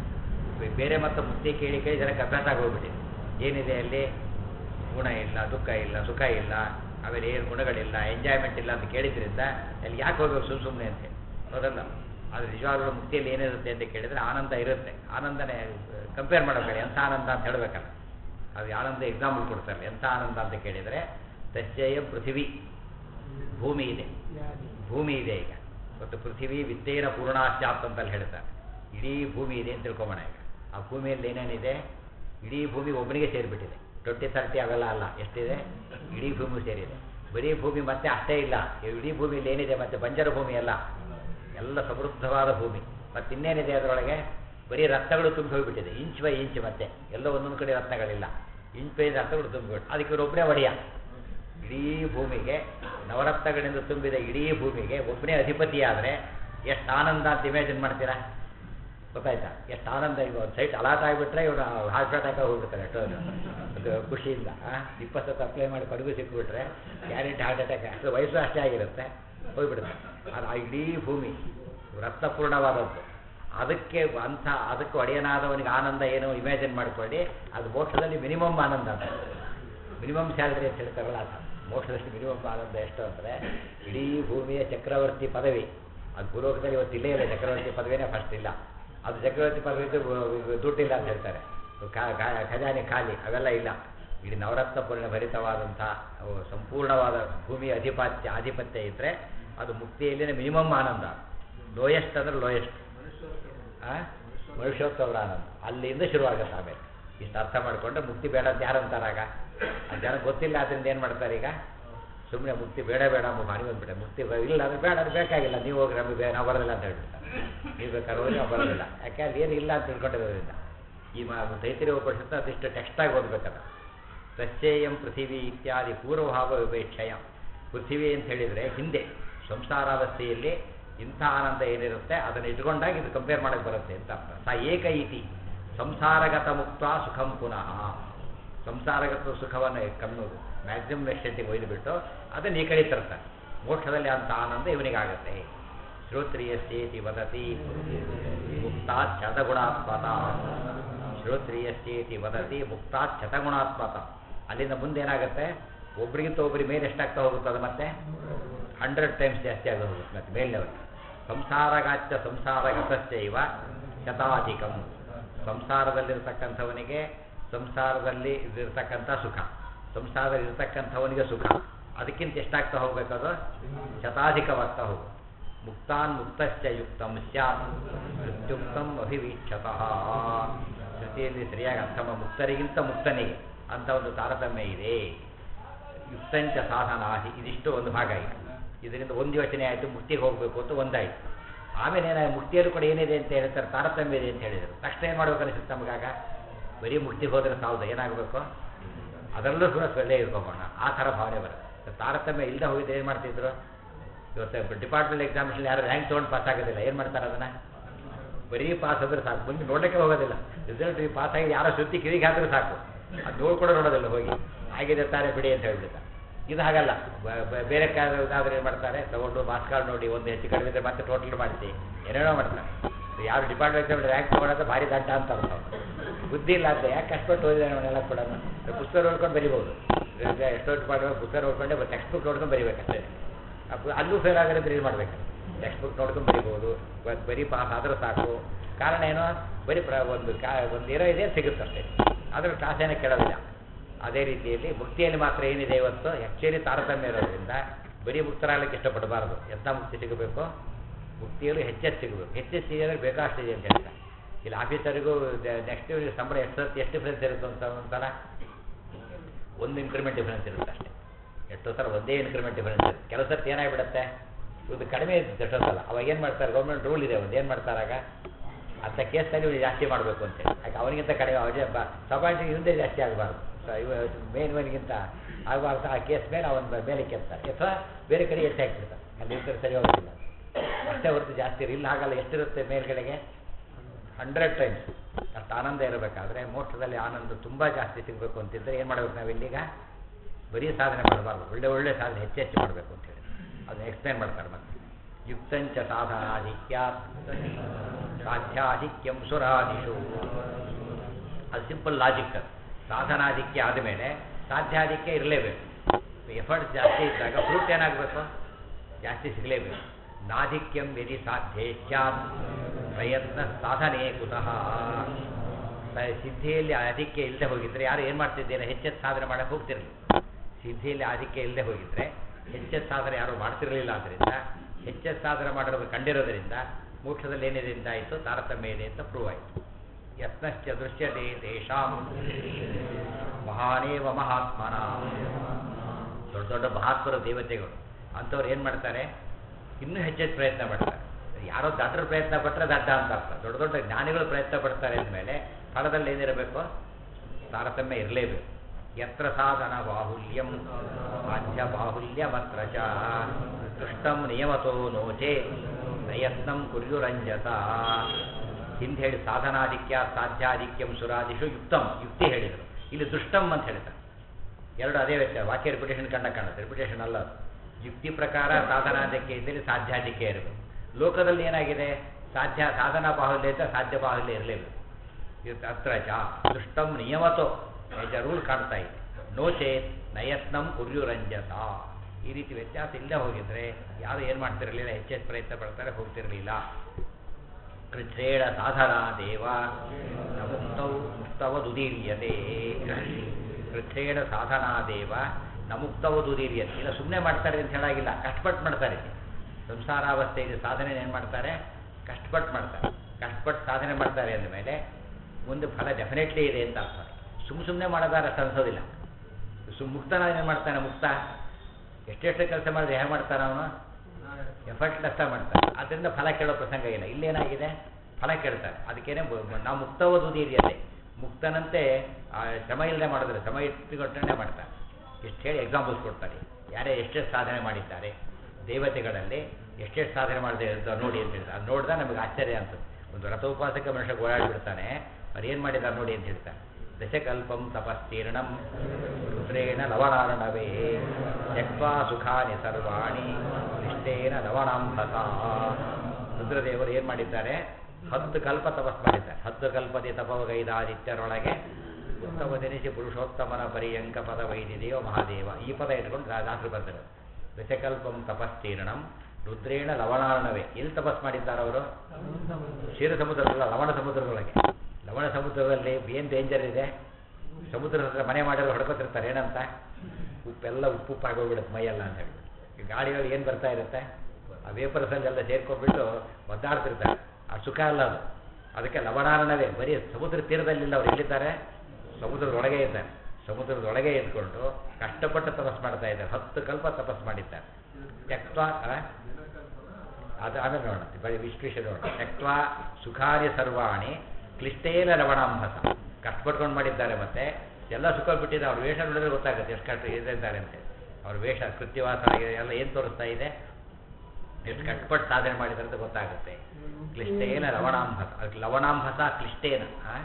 ಬೇರೆ ಮತ್ತು ಮುಕ್ತಿ ಕೇಳಿ ಕೇಳಿ ಜನಕ್ಕೆ ಅಭ್ಯಾಸ ಆಗೋಗ್ಬಿಟ್ಟಿದೆ ಏನಿದೆ ಅಲ್ಲಿ ಗುಣ ಇಲ್ಲ ದುಃಖ ಇಲ್ಲ ಸುಖ ಇಲ್ಲ ಆಮೇಲೆ ಏನು ಗುಣಗಳಿಲ್ಲ ಎಂಜಾಯ್ಮೆಂಟ್ ಇಲ್ಲ ಅಂತ ಕೇಳಿದ್ರಿಂದ ಅಲ್ಲಿ ಯಾಕೆ ಹೋಗ್ಬೇಕು ಸುಮ್ಮ ಸುಮ್ಮನೆ ಅಂತ ಹೌದಲ್ಲ ಆದರೆ ನಿಜವಾಗ್ಲೂ ಮುಕ್ತಿಯಲ್ಲಿ ಏನಿರುತ್ತೆ ಅಂತ ಕೇಳಿದರೆ ಆನಂದ ಇರುತ್ತೆ ಆನಂದನೇ ಕಂಪೇರ್ ಮಾಡಬೇಡಿ ಎಂಥ ಆನಂದ ಅಂತ ಹೇಳಬೇಕಲ್ಲ ಅದು ಆನಂದ ಎಕ್ಸಾಂಪಲ್ ಕೊಡ್ತಾರೆ ಎಂಥ ಆನಂದ ಅಂತ ಕೇಳಿದರೆ ತಸ್ಯಯ ಪೃಥಿವಿ ಭೂಮಿ ಇದೆ ಭೂಮಿ ಇದೆ ಈಗ ಮತ್ತು ಪೃಥಿವಿ ವಿತ್ತೇನ ಪೂರ್ಣಾಶ್ಚಾತ್ ಅಂತಲ್ಲಿ ಹೇಳ್ತಾರೆ ಇಡೀ ಭೂಮಿ ಇದೆ ಅಂತ ತಿಳ್ಕೊಂಬೋಣ ಈಗ ಆ ಭೂಮಿಯಲ್ಲಿ ಏನೇನಿದೆ ಇಡೀ ಭೂಮಿ ಒಬ್ಬನಿಗೆ ಸೇರಿಬಿಟ್ಟಿದೆ ಟ್ವೆಂಟಿ ತರ್ಟಿ ಅವೆಲ್ಲ ಅಲ್ಲ ಎಷ್ಟಿದೆ ಇಡೀ ಭೂಮಿ ಸೇರಿದೆ ಬರೀ ಭೂಮಿ ಮತ್ತೆ ಅಷ್ಟೇ ಇಲ್ಲ ಈ ಇಡೀ ಭೂಮಿಯಲ್ಲಿ ಏನಿದೆ ಮತ್ತೆ ಬಂಜರ ಭೂಮಿ ಅಲ್ಲ ಎಲ್ಲ ಸಮೃದ್ಧವಾದ ಭೂಮಿ ಮತ್ತೆ ಇನ್ನೇನಿದೆ ಅದರೊಳಗೆ ಬರೀ ರತ್ನಗಳು ತುಂಬಿ ಹೋಗಿಬಿಟ್ಟಿದೆ ಇಂಚ್ ಬೈ ಇಂಚ್ ಮತ್ತೆ ಎಲ್ಲೋ ಒಂದೊಂದು ಕಡೆ ರತ್ನಗಳಿಲ್ಲ ಇಂಚ್ ಬೈ ರತ್ನಗಳು ತುಂಬಿಬಿಟ್ಟು ಅದಕ್ಕೆ ಇವರೊಬ್ಬನೇ ಒಡೆಯ ಇಡೀ ಭೂಮಿಗೆ ನವರತ್ನಗಳಿಂದ ತುಂಬಿದ ಇಡೀ ಭೂಮಿಗೆ ಒಬ್ಬನೇ ಅಧಿಪತಿಯಾದರೆ ಎಷ್ಟು ಆನಂದ ಅಂತ ಇಮ್ಯಾಜಿನ್ ಮಾಡ್ತೀರಾ ಗೊತ್ತಾಯ್ತಾ ಎಷ್ಟು ಆನಂದ ಈಗ ಒಂದು ಸೈಟ್ ಅಲಾಟ್ ಆಗಿಬಿಟ್ರೆ ಇವನು ಹಾರ್ಟ್ ಅಟ್ಯಾಕ್ ಹೋಗ್ಬಿಡ್ತಾರೆ ಎಷ್ಟೋ ಜನ. ಅದು ಖುಷಿಯಿಂದ ಇಪ್ಪತ್ತು ಸತ್ತು ಅಪ್ಲೈ ಮಾಡಿ ಕಡುಗು ಸಿಕ್ಕಿಬಿಟ್ರೆ ಗ್ಯಾರಂಟಿ ಹಾರ್ಟ್ ಅಟ್ಯಾಕ್ ಅಷ್ಟು ವಯಸ್ಸು ಅಷ್ಟೇ ಆಗಿರುತ್ತೆ ಹೋಗ್ಬಿಡುತ್ತೆ ಅದು ಆ ಇಡೀ ಭೂಮಿ ರಕ್ತಪೂರ್ಣವಾದದ್ದು ಅದಕ್ಕೆ ಅಂಥ ಅದಕ್ಕೆ ಒಡೆಯನಾದವನಿಗೆ ಆನಂದ ಏನು ಇಮ್ಯಾಜಿನ್ ಮಾಡ್ಕೊಳ್ಳಿ ಅದು ಮೋಕ್ಷದಲ್ಲಿ ಮಿನಿಮಮ್ ಆನಂದ ಅಂತ ಮಿನಿಮಮ್ ಸ್ಯಾಲ್ರಿ ಅಂತ ಹೇಳ್ತಾರಲ್ಲ ಅದು ಮೋಕ್ಷದಲ್ಲಿ ಮಿನಿಮಮ್ ಆನಂದ ಎಷ್ಟು ಅಂದರೆ ಇಡೀ ಭೂಮಿಯ ಚಕ್ರವರ್ತಿ ಪದವಿ ಅದು ಭೂಲೋಕದಲ್ಲಿ ಇವತ್ತು ಇಲ್ಲೇ ಇಲ್ಲ ಚಕ್ರವರ್ತಿ ಪದವಿನೇ ಫಸ್ಟ್ ಇಲ್ಲ ಅದು ಚಕ್ರವರ್ತಿ ಪದವಿ ದುಡ್ಡಿಲ್ಲ ಅಂತ ಹೇಳ್ತಾರೆ ಖಾ- ಖಾ- ಖಜಾನೆ ಖಾಲಿ ಅವೆಲ್ಲ ಇಲ್ಲ ಇಡೀ ನವರತ್ನ ಪೂರ್ಣ ಭರಿತವಾದಂಥ ಅವು ಸಂಪೂರ್ಣವಾದ ಭೂಮಿಯ ಅಧಿಪತ್ಯ ಆಧಿಪತ್ಯ ಇದ್ದರೆ ಅದು ಮುಕ್ತಿಯಲ್ಲಿನ ಮಿನಿಮಮ್ ಆನಂದ ಲೋಯೆಸ್ಟ್ ಅಂದ್ರೆ ಲೋಯೆಸ್ಟ್ ಮನುಷ್ಯೋತ್ಸವದ ಆನಂದ ಅಲ್ಲಿಂದ ಶುರುವಾಗುತ್ತೆ ಆಮೇಲೆ ಇಷ್ಟು ಅರ್ಥ ಮಾಡಿಕೊಂಡ್ರೆ ಮುಕ್ತಿ ಬೇಡ ಅಂತ ಯಾರು ಅಂತಾರಾಗ ಆ ಜನ ಗೊತ್ತಿಲ್ಲ ಅದರಿಂದ ಏನು ಮಾಡ್ತಾರೆ ಈಗ ಸುಮ್ಮನೆ ಮುಕ್ತಿ ಬೇಡ ಬೇಡ ಅಂಬ ಮಾಡಿ ಬಂದ್ಬಿಟ್ಟೆ ಮುಕ್ತಿ ಬ- ಇಲ್ಲ ಅದು ಬೇಡ ಅದು ಬೇಕಾಗಿಲ್ಲ ನೀವು ಹೋಗಿ ನಮಗೆ ಬೇ ನಾವು ಬರೋದಿಲ್ಲ ಅಂತ ಹೇಳ್ಬಿಡ್ತಾರೆ ನೀವು ಬೇಕಾದ್ರೆ ಹೋಗಿ ನಾವು ಬರೋದಿಲ್ಲ ಯಾಕೆ ಅಲ್ಲಿ ಏನು ಇಲ್ಲ ಅಂತ ತಿಳ್ಕೊಂಡಿರೋದ್ರಿಂದ ಈ ಮಾ ತೈತಿರಿ ಉಪನಿಷತ್ತು ಅದಿಷ್ಟು ಟೆಕ್ಸ್ಟಾಗಿ ಓದ್ಬೇಕಲ್ಲ ಪ್ರತ್ಯಯಂ ಪೃಥಿವಿ ಇತ್ಯಾದಿ ಪೂರ್ವಭಾವ ವಿಪೇಕ್ಷಯ ಪೃಥಿವಿ ಅಂತ ಹೇಳಿದರೆ ಹಿಂದೆ ಸಂಸಾರಾವಸ್ಥೆಯಲ್ಲಿ ಇಂಥ ಆನಂದ ಏನಿರುತ್ತೆ ಅದನ್ನು ಇಟ್ಕೊಂಡಾಗ ಇದು ಕಂಪೇರ್ ಮಾಡಕ್ಕೆ ಬರುತ್ತೆ ಅಂತ ಅರ್ಥ ಸ ಏಕ ಇತಿ ಸಂಸಾರಗತ ಮುಕ್ತ ಸುಖಂ ಪುನಃ ಸಂಸಾರಗತ ಸುಖವನ್ನು ಕಮ್ಮಿ ಮ್ಯಾಕ್ಸಿಮಮ್ ಎಷ್ಟೆಂಟಿಗೆ ಒಯ್ದುಬಿಟ್ಟು ಅದನ್ನು ಈ ಕಡೆ ತರ್ತಾನೆ ಮೋಕ್ಷದಲ್ಲಿ ಅಂಥ ಆನಂದ ಇವನಿಗಾಗತ್ತೆ ಶ್ರೋತ್ರಿಯಸ್ಯೇತಿ ವದತಿ ಮುಕ್ತಾತ್ ಶತಗುಣಾತ್ಮತ ಶ್ರೋತ್ರಿಯಸ್ಯೇತಿ ವದತಿ ಮುಕ್ತಾತ್ ಶತಗುಣಾತ್ಮತ ಅಲ್ಲಿಂದ ಮುಂದೆ ಏನಾಗುತ್ತೆ ಒಬ್ರಿಗಿಂತ ಒಬ್ಬರಿಗೆ ಮೇಲೆ ಎಷ್ಟಾಗ್ತಾ ಹೋಗುತ್ತೆ ಅದು ಮತ್ತೆ ಹಂಡ್ರೆಡ್ ಟೈಮ್ಸ್ ಜಾಸ್ತಿ ಆಗೋದು ಹೋಗುತ್ತೆ ಮತ್ತೆ ಮೇಲಿನವರು ಸಂಸಾರಗಾಚ್ಯ ಸಂಸಾರಗತಶ್ಚೈವ ಶತಾಧಿಕಂ ಸಂಸಾರದಲ್ಲಿರ್ತಕ್ಕಂಥವನಿಗೆ ಸಂಸಾರದಲ್ಲಿ ಇರ್ತಕ್ಕಂಥ ಸುಖ ಸಂಸಾರದಲ್ಲಿ ಇರ್ತಕ್ಕಂಥವನಿಗೆ ಸುಖ ಅದಕ್ಕಿಂತ ಎಷ್ಟಾಗ್ತಾ ಹೋಗ್ಬೇಕದು ಶತಾಧಿಕವಾಗ್ತಾ ಹೋಗು ಮುಕ್ತಾನ್ ಮುಕ್ತಶ್ಚ ಯುಕ್ತಂ ಸ್ಯಾತ್ ಮೃತ್ಯುಕ್ತಂ ಅಭಿವೀಕ್ಷತಃ ಶ್ರುತಿಯಲ್ಲಿ ಸರಿಯಾಗಿ ಅರ್ಥ ಮಾ- ಮುಕ್ತರಿಗಿಂತ ಮುಕ್ತನಿಗೆ ಅಂತ ಒಂದು ತಾರತಮ್ಯ ಇದೆ ಯುಕ್ತಂಚ ಸಾಧನಾಹಿ ಇದಿಷ್ಟು ಒಂದು ಭಾಗ ಆಯಿತು ಇದರಿಂದ ಒಂದು ಯೋಚನೆ ಆಯಿತು ಮುಕ್ತಿಗೆ ಹೋಗಬೇಕು ಅಂತ ಒಂದಾಯಿತು ಆಮೇಲೆ ಏನಾಗಿ ಮುಕ್ತಿಯಲ್ಲೂ ಕೂಡ ಏನಿದೆ ಅಂತ ಹೇಳ್ತಾರೆ ತಾರತಮ್ಯ ಇದೆ ಅಂತ ಹೇಳಿದರು ತಕ್ಷಣ ಏನು ಮಾಡ್ಬೇಕು ಅನಿಸುತ್ತೆ ನಮಗಾಗ ಬರೀ ಮುಕ್ತಿಗೆ ಹೋದರೆ ಸಾಲದು ಏನಾಗಬೇಕು ಅದರಲ್ಲೂ ಕೂಡ ಸೊಳ್ಳೆ ಇಟ್ಕೊಂಬೋಣ ಆ ಥರ ಭಾವನೆ ಬರುತ್ತೆ ತಾರತಮ್ಯ ಇಲ್ಲದೆ ಹೋಗಿದ್ರೆ ಏನು ಮಾಡ್ತಿದ್ರು ಇವತ್ತು ಡಿಪಾರ್ಟ್ಮೆಂಟ್ ಎಕ್ಸಾಮಿನೇಷನ್ ಯಾರು ರ್ಯಾಂಕ್ ತೊಗೊಂಡು ಪಾಸ್ ಆಗೋದಿಲ್ಲ ಏನು ಮಾಡ್ತಾರೆ ಅದನ್ನು ಬರೀ ಪಾಸ್ ಆದರೆ ಸಾಕು ಮುಂದೆ ನೋಡೋಕ್ಕೆ ಹೋಗೋದಿಲ್ಲ ರಿಸಲ್ಟ್ ಈ ಪಾಸ್ ಆಗಿ ಯಾರೋ ಸುತ್ತಿ ಕಿವಿಗೆ ಹಾಕಿದ್ರೆ ಸಾಕು ಅದು ನೋಡ್ಕೊಂಡು ನೋಡೋದಿಲ್ಲ ಹೋಗಿ ಆಗಿದೆ ತಾರೆ ಬಿಡಿ ಅಂತ ಹೇಳ್ಬಿಡ್ತಾರೆ ಇದು ಹಾಗಲ್ಲ ಬ- ಬ- ಬೇರೆ ಕಾದ್ರೆ ಏನು ಮಾಡ್ತಾರೆ ತಗೊಂಡು ಮಾರ್ಕ್ಸ್ ಕಾರ್ಡ್ ನೋಡಿ ಒಂದು ಹೆಚ್ಚು ಕಡಿಮೆ ಇದ್ರೆ ಮತ್ತೆ ಟೋಟಲ್ ಮಾಡಿಸಿ ಏನೇನೋ ಮಾಡ್ತಾರೆ ಯಾರು ಡಿಪಾರ್ಟ್ಮೆಂಟ್ ಎಕ್ಸಾಮ್ ರ್ಯಾಂಕ್ ತೊಗೊಳೋದು ಭಾರಿ ದಂಡ ಅಂತ ಅರ್ಥ ಬುದ್ಧಿ ಇಲ್ಲ ಅಂತ ಯಾಕೆ ಕಷ್ಟಪಟ್ಟು ಓದಿದಾನೆ ಅವನ್ನೆಲ್ಲ ಕೂಡ ಪುಸ್ತಕ ನೋಡ್ಕೊಂಡು ಬರಿಬೋದು ಎಷ್ಟೋ ಡಿಪಾರ್ಟ್ಮೆಂಟ್ ಪುಸ್ತಕ ನೋಡ್ಕೊಂಡೆ ಟೆಕ್ಸ್ಟ್ ಬುಕ್ ನೋಡ್ಕೊಂಡು ಬರಿಬೇಕಷ್ಟೇ ಅಪ್ಪ- ಅಲ್ಲೂ ಫೇಲ್ ಆಗಿರೋದ್ರೆ ಏನು ಮಾಡ್ಬೇಕು ಟೆಕ್ಸ್ಟ್ ಬುಕ್ ನೋಡ್ಕೊಂಡು ಬರಿಬೋದು ಬ- ಬರೀ ಪಾಸ್ ಆದರೂ ಸಾಕು ಕಾರಣ ಏನು ಬರೀ ಪ್ರ ಒಂದು ಕಾ ಒಂದು ಏನೋ ಇದೆ ಸಿಗುತ್ತಷ್ಟೇ ಅದ್ರ ಕ್ಲಾಸ್ ಏನೋ ಕೇಳೋದಿಲ್ಲ ಅದೇ ರೀತಿಯಲ್ಲಿ ಮುಕ್ತಿಯಲ್ಲಿ ಮಾತ್ರ ಏನಿದೆ ಇವತ್ತು ಆ್ಯಕ್ಚುಲಿ ತಾರತಮ್ಯ ಇರೋದ್ರಿಂದ ಬರೀ ಮುಕ್ತರಾಗಲಿಕ್ಕೆ ಇಷ್ಟಪಡಬಾರ್ದು ಎಂಥ ಮುಕ್ತಿ ಸಿಗಬೇಕು ಮುಕ್ತಿಯಲ್ಲೂ ಹೆಚ್ಚೆಚ್ಚು ಸಿಗಬೇಕು ಹೆಚ್ಚೆಚ್ಚು ಸಿಗೋದ್ರೆ ಬೇಕಾಷ್ಟಿದೆ ಅಂತ ಹೇಳ್ತಾರೆ ಇಲ್ಲಿ ಆಫೀಸರಿಗೂ ನೆಕ್ಸ್ಟ್ ಸಂಬಳ ಎಷ್ಟು ಎಷ್ಟು ಡಿಫ್ರೆನ್ಸ್ ಇರುತ್ತೆ ಅಂತ ಒಂದ್ಸಲ ಒಂದು ಇನ್ಕ್ರಿಮೆಂಟ್ ಡಿಫ್ರೆನ್ಸ್ ಇರುತ್ತೆ ಅಷ್ಟೇ ಎಷ್ಟೋ ಸಲ ಒಂದೇ ಇನ್ಕ್ರಿಮೆಂಟ್ ಡಿಫರೆನ್ಸ್ ಇರುತ್ತೆ ಕೆಲವು ಸರ್ತಿ ಏನಾಗ್ಬಿಡುತ್ತೆ ಇದು ಕಡಿಮೆ ಇರುತ್ತೆ ಎಷ್ಟೋ ಸಲ ಅವಾಗ ಏನು ಮಾಡ್ತಾರೆ ಗೌರ್ಮೆಂಟ್ ರೂಲ್ ಇದೆ ಒಂದು ಏನು ಮಾಡ್ತಾರೆ ಆಗ ಅಂಥ ಕೇಸಲ್ಲಿ ಇವ್ರು ಜಾಸ್ತಿ ಮಾಡಬೇಕು ಅಂತೇಳಿ ಯಾಕೆ ಅವನಿಗಿಂತ ಕಡಿಮೆ ಅವನಿಗೆ ಬ ಸಬಾರ್ಡಿನೇಟ್ ಹಿಂದೆ ಜಾಸ್ತಿ ಆಗಬಾರ್ದು ಸೊ ಇವ ಮೇನ್ ಇವನಿಗಿಂತ ಆಗಬಾರ್ದು ಆ ಕೇಸ್ ಮೇಲೆ ಅವನ ಮೇಲೆ ಕೆತ್ತಾರೆ ಅಥವಾ ಬೇರೆ ಕಡೆ ಎತ್ತಿ ಹಾಕ್ಬಿಡ್ತಾರೆ ಅಲ್ಲಿ ಇರ್ತಾರೆ ಸರಿ ಹೋಗೋದಿಲ್ಲ ಅಷ್ಟೇ ಹೊರತು ಜಾಸ್ತಿ ಇಲ್ಲ ಇಲ್ಲಿ ಹಾಗಲ್ಲ ಎಷ್ಟಿರುತ್ತೆ ಮೇಲ್ಗಡೆಗೆ ಹಂಡ್ರೆಡ್ ಟೈಮ್ಸ್ ಅಷ್ಟು ಆನಂದ ಇರಬೇಕಾದ್ರೆ ಮೋಕ್ಷದಲ್ಲಿ ಆನಂದ ತುಂಬ ಜಾಸ್ತಿ ಸಿಗಬೇಕು ಅಂತಿದ್ದರೆ ಏನು ಮಾಡಬೇಕು ನಾವು ಇಲ್ಲಿಗ ಬರೀ ಸಾಧನೆ ಮಾಡಬಾರ್ದು ಒಳ್ಳೆ ಒಳ್ಳೆ ಸಾಧನೆ ಹೆಚ್ಚು ಹೆಚ್ಚು ಮಾಡಬೇಕು ಅಂತೇಳಿ ಅದನ್ನ ಎಕ್ಸ್ಪ್ಲೇನ್ ಮಾಡ್ತಾರೆ ಮತ್ತೆ ಯುಕ್ತಂಚ ಸಾಧನಾಧಿಕ್ಯ ಸಾಧ್ಯಾಧಿಕ್ಯಂ ಸುರಾದಿಷು ಅದು ಸಿಂಪಲ್ ಲಾಜಿಕ್ ಸಾಧನಾಧಿಕ್ಯ ಆದಮೇಲೆ ಸಾಧ್ಯಾಧಿಕ್ಯ ಇರಲೇಬೇಕು ಎಫರ್ಟ್ಸ್ ಜಾಸ್ತಿ ಇದ್ದಾಗ ಫ್ರೂಟ್ ಏನಾಗಬೇಕು ಜಾಸ್ತಿ ಸಿಗಲೇಬೇಕು ನಾಧಿಕ್ಯಂ ಯದಿ ಸಾಧ್ಯೇ ಸ್ಯಾತ್ ಪ್ರಯತ್ನ ಸಾಧನೆ ಕುತಃ ಸ- ಸಿದ್ಧಿಯಲ್ಲಿ ಆಧಿಕ್ಯ ಇಲ್ಲದೆ ಹೋಗಿದ್ರೆ ಯಾರು ಏನು ಮಾಡ್ತಿದ್ದೇನೆ ಹೆಚ್ಚೆಚ್ಚು ಸಾಧನೆ ಮಾಡಕ್ಕೆ ಹೋಗ್ತಿರಲಿಲ್ಲ ಸಿದ್ಧಿಯಲ್ಲಿ ಆಧಿಕ್ಯ ಇಲ್ಲದೆ ಹೋಗಿದ್ರೆ ಹೆಚ್ಚೆಚ್ಚು ಸಾಧನೆ ಯಾರು ಮಾಡ್ತಿರಲಿಲ್ಲ ಆದ್ದರಿಂದ ಹೆಚ್ಚೆಚ್ಚು ಸಾಧನೆ ಮಾಡಿರೋದು ಕಂಡಿರೋದ್ರಿಂದ ಮೋಕ್ಷದಲ್ಲಿ ಏನಿದೆ ಅಂತ ಆಯಿತು ತಾರತಮ್ಯ ಇದೆ ಅಂತ ಪ್ರೂವ್ ಆಯಿತು ಯತ್ನಶ್ಚ ದೃಶ್ಯತೆ ತೇಷಾಂ ಮಹಾನೇವ ಮಹಾತ್ಮನ ದೊಡ್ಡ ದೊಡ್ಡ ಮಹಾತ್ಮರ ದೇವತೆಗಳು ಅಂಥವ್ರು ಏನು ಮಾಡ್ತಾರೆ ಇನ್ನೂ ಹೆಚ್ಚೆಚ್ಚು ಪ್ರಯತ್ನ ಪಡ್ತಾರೆ ಯಾರೋ ದಡ್ಡರ ಪ್ರಯತ್ನ ಪಟ್ಟರೆ ದಡ್ಡ ಅಂತ ಅರ್ಥ ದೊಡ್ಡ ದೊಡ್ಡ ಜ್ಞಾನಿಗಳು ಪ್ರಯತ್ನ ಪಡ್ತಾರೆ ಅಂದಮೇಲೆ ಫಲದಲ್ಲಿ ಏನಿರಬೇಕು ತಾರತಮ್ಯ ಇರಲೇಬೇಕು ಯತ್ರ ಸಾಧನ ಬಾಹುಲ್ಯಂ ಸಾಧ್ಯ ಬಾಹುಲ್ಯಮತ್ರ ಚ ದೃಷ್ಟಂ ನಿಯಮತೋ ನೋಚೆ ಪ್ರಯತ್ನಂ ಕುರ್ಯುರಂಜತ ಹಿಂದೆ ಹೇಳಿ ಸಾಧನಾಧಿಕ್ಯ ಸಾಧ್ಯಾಧಿಕ್ಯಂ ಸುರಾದಿಷು ಯುಕ್ತಂ ಯುಕ್ತಿ ಹೇಳಿದರು ಇಲ್ಲಿ ದುಷ್ಟಂ ಅಂತ ಹೇಳ್ತಾರೆ ಎರಡು ಅದೇ ವ್ಯತ್ಯಾಸ ವಾಕ್ಯ ರಿಪಿಟೇಷನ್ ಕಂಡ ಕಾಣುತ್ತೆ ರಿಪಿಟೇಷನ್ ಅಲ್ಲ ಅದು. ಯುಕ್ತಿ ಪ್ರಕಾರ ಸಾಧನಾಧಿಕ್ಯ ಇದ್ದರೆ ಸಾಧ್ಯಾಧಿಕ್ಯ ಇರಬೇಕು ಲೋಕದಲ್ಲಿ ಏನಾಗಿದೆ ಸಾಧ್ಯ ಸಾಧನಾ ಬಾಹುಲ್ಯ ಇದ್ದರೆ ಸಾಧ್ಯ ಬಾಹುಲ್ಯ ಇರಲೇಬೇಕು ಇದು ಅತ್ರ ಚ ದುಷ್ಟಂ ನಿಯಮತೋ ಎಜ ರೂಲ್ ಕಾಣ್ತಾ ಇದೆ ನೋ ಚೇತ್ ನಯತ್ನಂ ಕುರ್ಯುರಂಜತ ಈ ರೀತಿ ವ್ಯತ್ಯಾಸ ಇಲ್ಲದೆ ಹೋಗಿದ್ರೆ ಯಾರು ಏನು ಮಾಡ್ತಿರಲಿಲ್ಲ ಹೆಚ್ಚೆಚ್ಚು ಪ್ರಯತ್ನ ಪಡ್ತಾರೆ ಹೋಗ್ತಿರಲಿಲ್ಲ ಕೃಚ್ಛ್ರೇಣ ಸಾಧನಾ ದೇವ ನ ಮುಕ್ತೌ ಮುಕ್ತವದುದೀರ್ಯತೆ ಕೃಚ್ಛ್ರೇಣ ಸಾಧನಾ ದೇವ ನ ಮುಕ್ತವದುದೀರ್ಯತೆ ಇಲ್ಲ ಸುಮ್ಮನೆ ಮಾಡ್ತಾರೆ ಅಂತ ಹೇಳಾಗಿಲ್ಲ ಕಷ್ಟಪಟ್ಟು ಮಾಡ್ತಾರೆ ಸಂಸಾರಾವಸ್ಥೆಯಲ್ಲಿ ಸಾಧನೆ ಏನು ಮಾಡ್ತಾರೆ ಕಷ್ಟಪಟ್ಟು ಮಾಡ್ತಾರೆ ಕಷ್ಟಪಟ್ಟು ಸಾಧನೆ ಮಾಡ್ತಾರೆ ಅಂದಮೇಲೆ ಮುಂದೆ ಫಲ ಡೆಫಿನೆಟ್ಲಿ ಇದೆ ಅಂತ ಅರ್ಥ ಸುಮ್ಮ ಸುಮ್ಮನೆ ಮಾಡೋದಾದ್ರೆ ಅಷ್ಟು ಅನ್ಸೋದಿಲ್ಲ ಸು ಮುಕ್ತನ ಏನು ಮಾಡ್ತಾನೆ ಮುಕ್ತ ಎಷ್ಟೆಷ್ಟು ಕೆಲಸ ಮಾಡಿದ್ರೆ ಹೇಗೆ ಮಾಡ್ತಾನೆ ಅವನು ಎಫರ್ಟ್ಲೆಸ್ ಮಾಡ್ತಾರೆ ಅದರಿಂದ ಫಲ ಕೇಳೋ ಪ್ರಸಂಗ ಇಲ್ಲ ಇಲ್ಲೇನಾಗಿದೆ ಫಲ ಕೇಳ್ತಾರೆ ಅದಕ್ಕೇನೆ ಬ- ನಾವು ಮುಕ್ತವದುದೀರ್ಯತೆ ಮುಕ್ತನಂತೆ ಆ, ಶ್ರಮ ಇಲ್ಲದೆ ಮಾಡಿದ್ರೆ ಶ್ರಮ ಇಟ್ಟುಕೊಟ್ಟೆ ಮಾಡ್ತಾರೆ ಇಷ್ಟು ಹೇಳಿ ಎಕ್ಸಾಂಪಲ್ಸ್ ಕೊಡ್ತಾರೆ ಯಾರೇ ಎಷ್ಟೆಷ್ಟು ಸಾಧನೆ ಮಾಡಿದ್ದಾರೆ ದೇವತೆಗಳಲ್ಲಿ ಎಷ್ಟೆಷ್ಟು ಸಾಧನೆ ಮಾಡಿದೆ ಅಂತ ನೋಡಿ ಅಂತ ಹೇಳ್ತಾರೆ ಅದು ನೋಡಿದ್ರೆ ನಮಗೆ ಆಶ್ಚರ್ಯ ಅನ್ಸುತ್ತೆ ಒಂದು ರಥೋಪಾಸಕ ಮನುಷ್ಯ ಓಡಾಡಿಬಿಡ್ತಾನೆ ಅವ್ರು ಏನು ಮಾಡಿದ್ದಾರೆ ನೋಡಿ ಅಂತ ಹೇಳ್ತಾರೆ ದಶಕಲ್ಪಂ ತಪಸ್ತೀರ್ಣಂ ರುದ್ರೇಣ ಲವಣಾರ್ಣವೇ ತ್ಯಕ್ವಾ ಸುಖಾನಿ ಸರ್ವಾಣಿ ನಿಷ್ಠೇನ ಲವಣಾಂಭಸ ರುದ್ರದೇವರು ಏನು ಮಾಡಿದ್ದಾರೆ ಹತ್ತು ಕಲ್ಪ ತಪಸ್ ಮಾಡಿದ್ದಾರೆ ಹತ್ತು ಕಲ್ಪದಿ ತಪವಗೈದಾದಿತ್ಯರೊಳಗೆ ಉತ್ತಮದೆನಿಸಿ ಪುರುಷೋತ್ತಮನ ಪರ್ಯಂಕ ಪದ ವೈದಿದೇವ ಮಹಾದೇವ ಈ ಪದ ಇಟ್ಕೊಂಡು ದಾ- ದಾಸರು ಬರ್ತಾರೆ ದಶಕಲ್ಪಂ ತಪಸ್ತೀರ್ಣಂ ರುದ್ರೇಣ ಲವಣಾರ್ಣವೇ ಎಲ್ಲಿ ತಪಸ್ ಮಾಡಿದ್ದಾರೆ ಅವರು ಕ್ಷೀರ ಸಮುದ್ರದಲ್ಲ ಲವಣ ಸಮುದ್ರದೊಳಗೆ ಲವಣ ಸಮುದ್ರದಲ್ಲಿ ಏನು ಡೇಂಜರ್ ಇದೆ ಸಮುದ್ರದ ಹತ್ರ ಮನೆ ಮಾಡಿರೋ ಹೊಡ್ಕೊತಿರ್ತಾರೆ ಏನಂತ ಉಪ್ಪೆಲ್ಲ ಉಪ್ಪು ಉಪ್ಪು ಆಗೋಗ್ಬಿಡುತ್ತೆ ಮೈಯೆಲ್ಲ ಅಂತ ಹೇಳಿ ಈ ಗಾಳಿಗಳು ಏನು ಬರ್ತಾ ಇರುತ್ತೆ ಆ ವೇಪರಸಲ್ಲೆಲ್ಲ ಸೇರ್ಕೊಂಡ್ಬಿಟ್ಟು ಒದ್ದಾಡ್ತಿರ್ತಾರೆ ಆ ಸುಖ ಅಲ್ಲ ಅದು ಅದಕ್ಕೆ ಲವಣಾರಣವೇ ಬರೀ ಸಮುದ್ರ ತೀರದಲ್ಲಿಲ್ಲ ಅವ್ರು ಎಲ್ಲಿದ್ದಾರೆ ಸಮುದ್ರದೊಳಗೆ ಇದ್ದಾರೆ ಸಮುದ್ರದೊಳಗೆ ಇದ್ಕೊಂಡು ಕಷ್ಟಪಟ್ಟು ತಪಸ್ ಮಾಡ್ತಾ ಇದ್ದಾರೆ ಹತ್ತು ಕಲ್ಪ ತಪಸ್ ಮಾಡಿದ್ದಾರೆ ತ್ಯಕ್ವ ಆ? ಅದು ಆಮೇಲೆ ನೋಡೋಣ ಬರೀ ವಿಶ್ಲೇಷಣೆ ನೋಡೋಣ ತ್ಯಕ್ವ ಸುಖಾರ್ಯ ಸರ್ವಾಣಿ ಕ್ಲಿಷ್ಟೇನ ಲವಣಾಂಭಸ ಕಷ್ಟಪಟ್ಕೊಂಡು ಮಾಡಿದ್ದಾರೆ ಮತ್ತೆ ಎಲ್ಲ ಸುಖ ಬಿಟ್ಟಿದೆ ಅವ್ರ ವೇಷ ನೋಡಿದ್ರೆ ಗೊತ್ತಾಗುತ್ತೆ ಎಷ್ಟು ಕಷ್ಟ ಇದ್ದಾರೆ ಅಂತ ಅವ್ರ ವೇಷ ಕೃತ್ಯವಾಸ ಆಗಿದೆ ಎಲ್ಲ ಏನು ತೋರಿಸ್ತಾ ಇದೆ ಎಷ್ಟು ಕಷ್ಟಪಟ್ಟು ಸಾಧನೆ ಮಾಡಿದ್ದಾರೆ ಅಂತ ಗೊತ್ತಾಗುತ್ತೆ ಕ್ಲಿಷ್ಟೇನ ಲವಣಾಂಭಸ ಅದಕ್ಕೆ ಲವಣಾಂಭಸ ಕ್ಲಿಷ್ಟೇನ ಆ?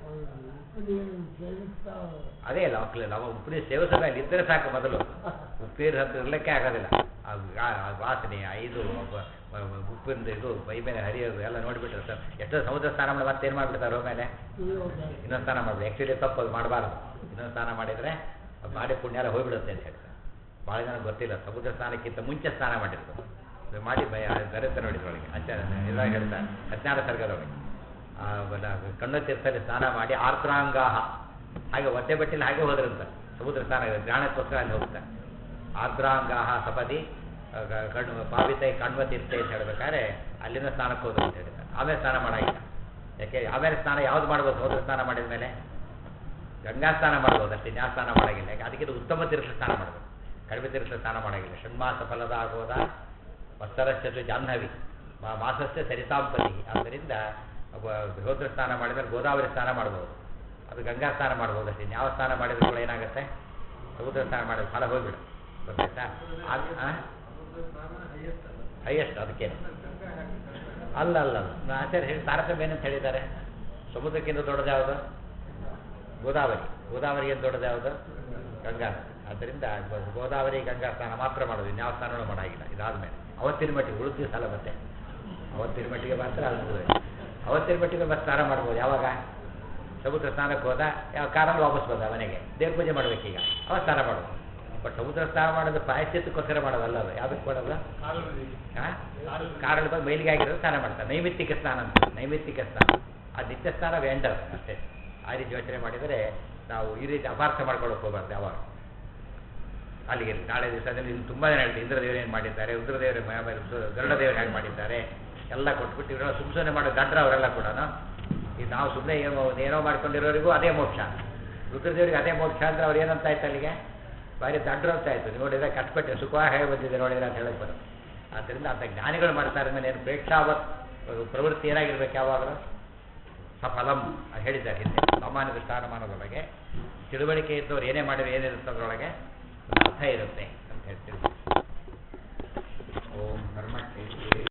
ಅದೇ ಲವ ಲವ ಉಪ್ಪಿನ ಸೇವಿಸಲ್ಲ ಇಲ್ಲಿ ಇದ್ದರೆ ಸಾಕು ಮೊದಲು ಉಪ್ಪಿನ ಹತ್ರ ಇರಲಿಕ್ಕೆ ಆಗೋದಿಲ್ಲ ಅದು ಆ- ಆ ವಾಸನೆ ಐದು ಬ- ಬ- ಉಪ್ಪಿನ ಇದು ಮೈ ಮೇಲೆ ಹರಿಯೋದು ಎಲ್ಲ ನೋಡಿಬಿಟ್ರೆ ಸರ್ ಎಷ್ಟೋ ಸಮುದ್ರ ಸ್ನಾನ ಮಾಡಿ ಮತ್ತೇನು ಮಾಡಿಬಿಡ್ತಾರೆ ಮೇಲೆ ಇನ್ನೊಂದು ಸ್ನಾನ ಮಾಡಬೇಕು ಆ್ಯಕ್ಚುಲಿ ತಪ್ಪು ಅದು ಮಾಡಬಾರ್ದು ಇನ್ನೊಂದು ಸ್ನಾನ ಮಾಡಿದರೆ ಅದು ಮಾಡಿ ಪುಣ್ಯ ಎಲ್ಲ ಹೋಗ್ಬಿಡುತ್ತೆ ಅಂತ ಹೇಳ್ತಾರೆ ಭಾಳ ಜನ ಗೊತ್ತಿಲ್ಲ ಸಮುದ್ರ ಸ್ನಾನಕ್ಕಿಂತ ಮುಂಚೆ ಸ್ನಾನ ಮಾಡಿರ್ತಾರೆ ಅದು ಮಾಡಿ ಭಯ ಗರತೆ ನೋಡಿದ್ರೊಳಗೆ ಆಚಾರ ಇದಾಗ ಹೇಳ್ತಾರೆ ಹದಿನಾರು ಸರ್ಗದೊಳಗೆ ಆ ಬಲ ಕಣ್ಣು ತೀರ್ಥದಲ್ಲಿ ಸ್ನಾನ ಮಾಡಿ ಆರ್ದ್ರಾಂಗಾಹ ಹಾಗೆ ಒದ್ದೆ ಬಟ್ಟೆಲಿ ಹಾಗೆ ಹೋದ್ರಂತ ಸಮುದ್ರ ಸ್ನಾನ ಜ್ಞಾನಕ್ಕೋಸ್ಕರ ಅಲ್ಲಿ ಹೋಗ್ತಾರೆ ಆರ್ದ್ರಾಂಗಾಹ ಸಪದಿ ಆ, ಗ- ಕಣ್ಣು ಪಾವಿತೈ ಕಣ್ವ ತೀರ್ಥ ಅಂತ ಹೇಳ್ಬೇಕಾದ್ರೆ ಅಲ್ಲಿಂದ ಸ್ನಾನಕ್ಕೆ ಹೋದ್ರು ಅಂತ ಹೇಳ್ತಾರೆ ಆಮೇಲೆ ಸ್ನಾನ ಮಾಡಾಗಿಲ್ಲ ಯಾಕೆ ಆಮೇಲೆ ಸ್ನಾನ ಯಾವ್ದು ಮಾಡ್ಬೋದು ಸಮುದ್ರ ಸ್ನಾನ ಮಾಡಿದ ಮೇಲೆ ಗಂಗಾ ಸ್ನಾನ ಮಾಡ್ಬೋದು ಅಷ್ಟೇ ನ್ಯಾ ಸ್ನಾನ ಮಾಡಾಗಿಲ್ಲ ಯಾಕೆ ಅದಕ್ಕಿಂತ ಉತ್ತಮ ತೀರ್ಥ ಸ್ನಾನ ಮಾಡಬೇಕು ಕಡಿಮೆ ತೀರ್ಥ ಸ್ನಾನ ಮಾಡಾಗಿಲ್ಲ ಷಣ್ಮಾಸ ಫಲದ ಆಗೋದ ವತ್ಸರಶ್ಚತು ಜಾಹ್ನವಿ ಮಾ- ಮಾಸಸ್ಯ ಸರಿತಾಂಪತಿ ಆದ್ದರಿಂದ ಒಬ್ಬ ಬೃಹೋದ್ರ ಸ್ನಾನ ಮಾಡಿದರೆ ಗೋದಾವರಿ ಸ್ನಾನ ಮಾಡ್ಬೋದು ಅದು ಗಂಗಾ ಸ್ನಾನ ಮಾಡ್ಬೋದು ಅಷ್ಟೇ ಯಾವ ಸ್ನಾನ ಮಾಡಿದ್ರು ಕೂಡ ಏನಾಗುತ್ತೆ ಸಮುದ್ರ ಸ್ನಾನ ಮಾಡಿದ್ರೆ ಫಲ ಹೋಗ್ಬಿಡು ಗೊತ್ತಾಯ್ತಾ ಆಗ- ಆ? ಹೈಯೆಸ್ಟ್ ಅದಕ್ಕೇನು ಅಲ್ಲ ಅಲ್ಲ ಅಲ್ಲ ನಾ ಆಚಾರ್ಯ ಹೇಳಿ ತಾರತಮ್ಯ ಏನಂತ ಹೇಳಿದ್ದಾರೆ ಸಮುದ್ರಕ್ಕಿಂತ ದೊಡ್ಡದು ಯಾವುದು ಗೋದಾವರಿ ಗೋದಾವರಿಗಿಂತ ದೊಡ್ಡದು ಯಾವುದು ಗಂಗಾ ಆದ್ದರಿಂದ ಗೋ- ಗೋದಾವರಿ ಗಂಗಾ ಸ್ನಾನ ಮಾತ್ರ ಮಾಡೋದು ಇನ್ಯಾವ ಸ್ನಾನನೂ ಮಾಡಾಗಿಲ್ಲ ಇದಾದ್ಮೇಲೆ ಅವತ್ತಿನ ಮಟ್ಟಿಗೆ ಉಳಿದ ದಿವಸ ಅಲ್ಲ ಮತ್ತೆ ಅವತ್ತಿನ ಮಟ್ಟಿಗೆ ಮಾತ್ರ ಅದು ಅವತ್ತಿನ ಮಟ್ಟಿಗೆ ಮತ್ತೆ ಸ್ನಾನ ಮಾಡ್ಬೋದು ಯಾವಾಗ ಸಮುದ್ರ ಸ್ನಾನಕ್ಕೆ ಹೋದ ಯಾವ ಕಾರಲ್ಲಿ ವಾಪಸ್ ಬಂದ ಮನೆಗೆ ದೇವ್ರ ಪೂಜೆ ಮಾಡ್ಬೇಕೀಗ ಅವಾಗ ಸ್ನಾನ ಮಾಡೋದು ಬಟ್ ಸಮುದ್ರ ಸ್ನಾನ ಮಾಡೋದು ಪ್ರಾಯಶ್ಚಿತ್ತಕ್ಕೋಸ್ಕರ ಮಾಡೋದಲ್ಲ ಅದು ಯಾವುದಕ್ಕೆ ಮಾಡೋದು ಹಾಂ ಕಾರಲ್ಲಿ ಬಂದು ಮೈಲಿಗೆ ಆಗಿರೋದು ಸ್ನಾನ ಮಾಡ್ತಾರೆ ನೈಮಿತ್ತಿಕ ಸ್ನಾನ ಅಂತ ನೈಮಿತ್ತಿಕ ಸ್ನಾನ ಆ ನಿತ್ಯ ಸ್ನಾನ ವೆಂಡರ್ ಅಷ್ಟೇ ಆ ರೀತಿ ಯೋಚನೆ ಮಾಡಿದರೆ ನಾವು ಈ ರೀತಿ ಅಪಾರ್ಥ ಮಾಡ್ಕೊಳ್ಳೋಕೆ ಹೋಗ್ಬಾರ್ದು ಯಾವಾಗ ಅಲ್ಲಿಗೆ ನಾಳೆ ದಿವಸದಲ್ಲಿ ಇನ್ನು ತುಂಬ ಜನ ಹೇಳ್ತೀವಿ ಇಂದ್ರದೇವರು ಏನು ಮಾಡಿದ್ದಾರೆ ರುದ್ರದೇವರು ಗರುಡದೇವರು ಹೇಗೆ ಮಾಡಿದ್ದಾರೆ ಎಲ್ಲ ಕೊಟ್ಬಿಟ್ಟು ಇವರೆಲ್ಲ ಸುಮ್ ಸುಮ್ಮನೆ ಮಾಡೋ ಗಡ್ರ ಅವರೆಲ್ಲ ಕೂಡ ಈಗ ನಾವು ಸುಮ್ಮನೆ ಏನೋ ಏನೋ ಮಾಡ್ಕೊಂಡಿರೋರಿಗೂ ಅದೇ ಮೋಕ್ಷ ರುದ್ರದೇವರಿಗೆ ಅದೇ ಮೋಕ್ಷ ಅಂದ್ರೆ ಅವ್ರು ಏನಂತ ಆಯ್ತು ಅಲ್ಲಿಗೆ ಭಾರಿ ದಡ್ರು ಅಂತ ಆಯ್ತು ನೋಡಿದ್ರೆ ಕಷ್ಟಪಟ್ಟು ಸುಖವಾಗಿ ಹೇಗೆ ಬಂದಿದೆ ನೋಡಿದ್ರೆ ಅಂತ ಹೇಳಕ್ ಬರೋದು ಆದ್ದರಿಂದ ಅಂತ ಜ್ಞಾನಿಗಳು ಮಾಡ್ತಾರೆ ಮೇಲೆ ಏನು ಪ್ರೇಕ್ಷಾವತ್ ಪ್ರವೃತ್ತಿ ಏನಾಗಿರ್ಬೇಕು ಯಾವಾಗಲೂ ಸಫಲಂ ಅಂತ ಹೇಳಿದ್ದಾರೆ ಹಿಂದೆ ಸಾಮಾನ್ಯ ದೃಷ್ಟಾನುಮಾನದೊಳಗೆ ತಿಳುವಳಿಕೆ ಇದ್ದವ್ರು ಏನೇ ಮಾಡಿದ್ರೆ ಏನಿರುತ್ತೆ ಅದರೊಳಗೆ ಒಂದು ಅರ್ಥ ಇರುತ್ತೆ ಅಂತ ಹೇಳ್ತೀವಿ ಓಂ ನರ್ಮ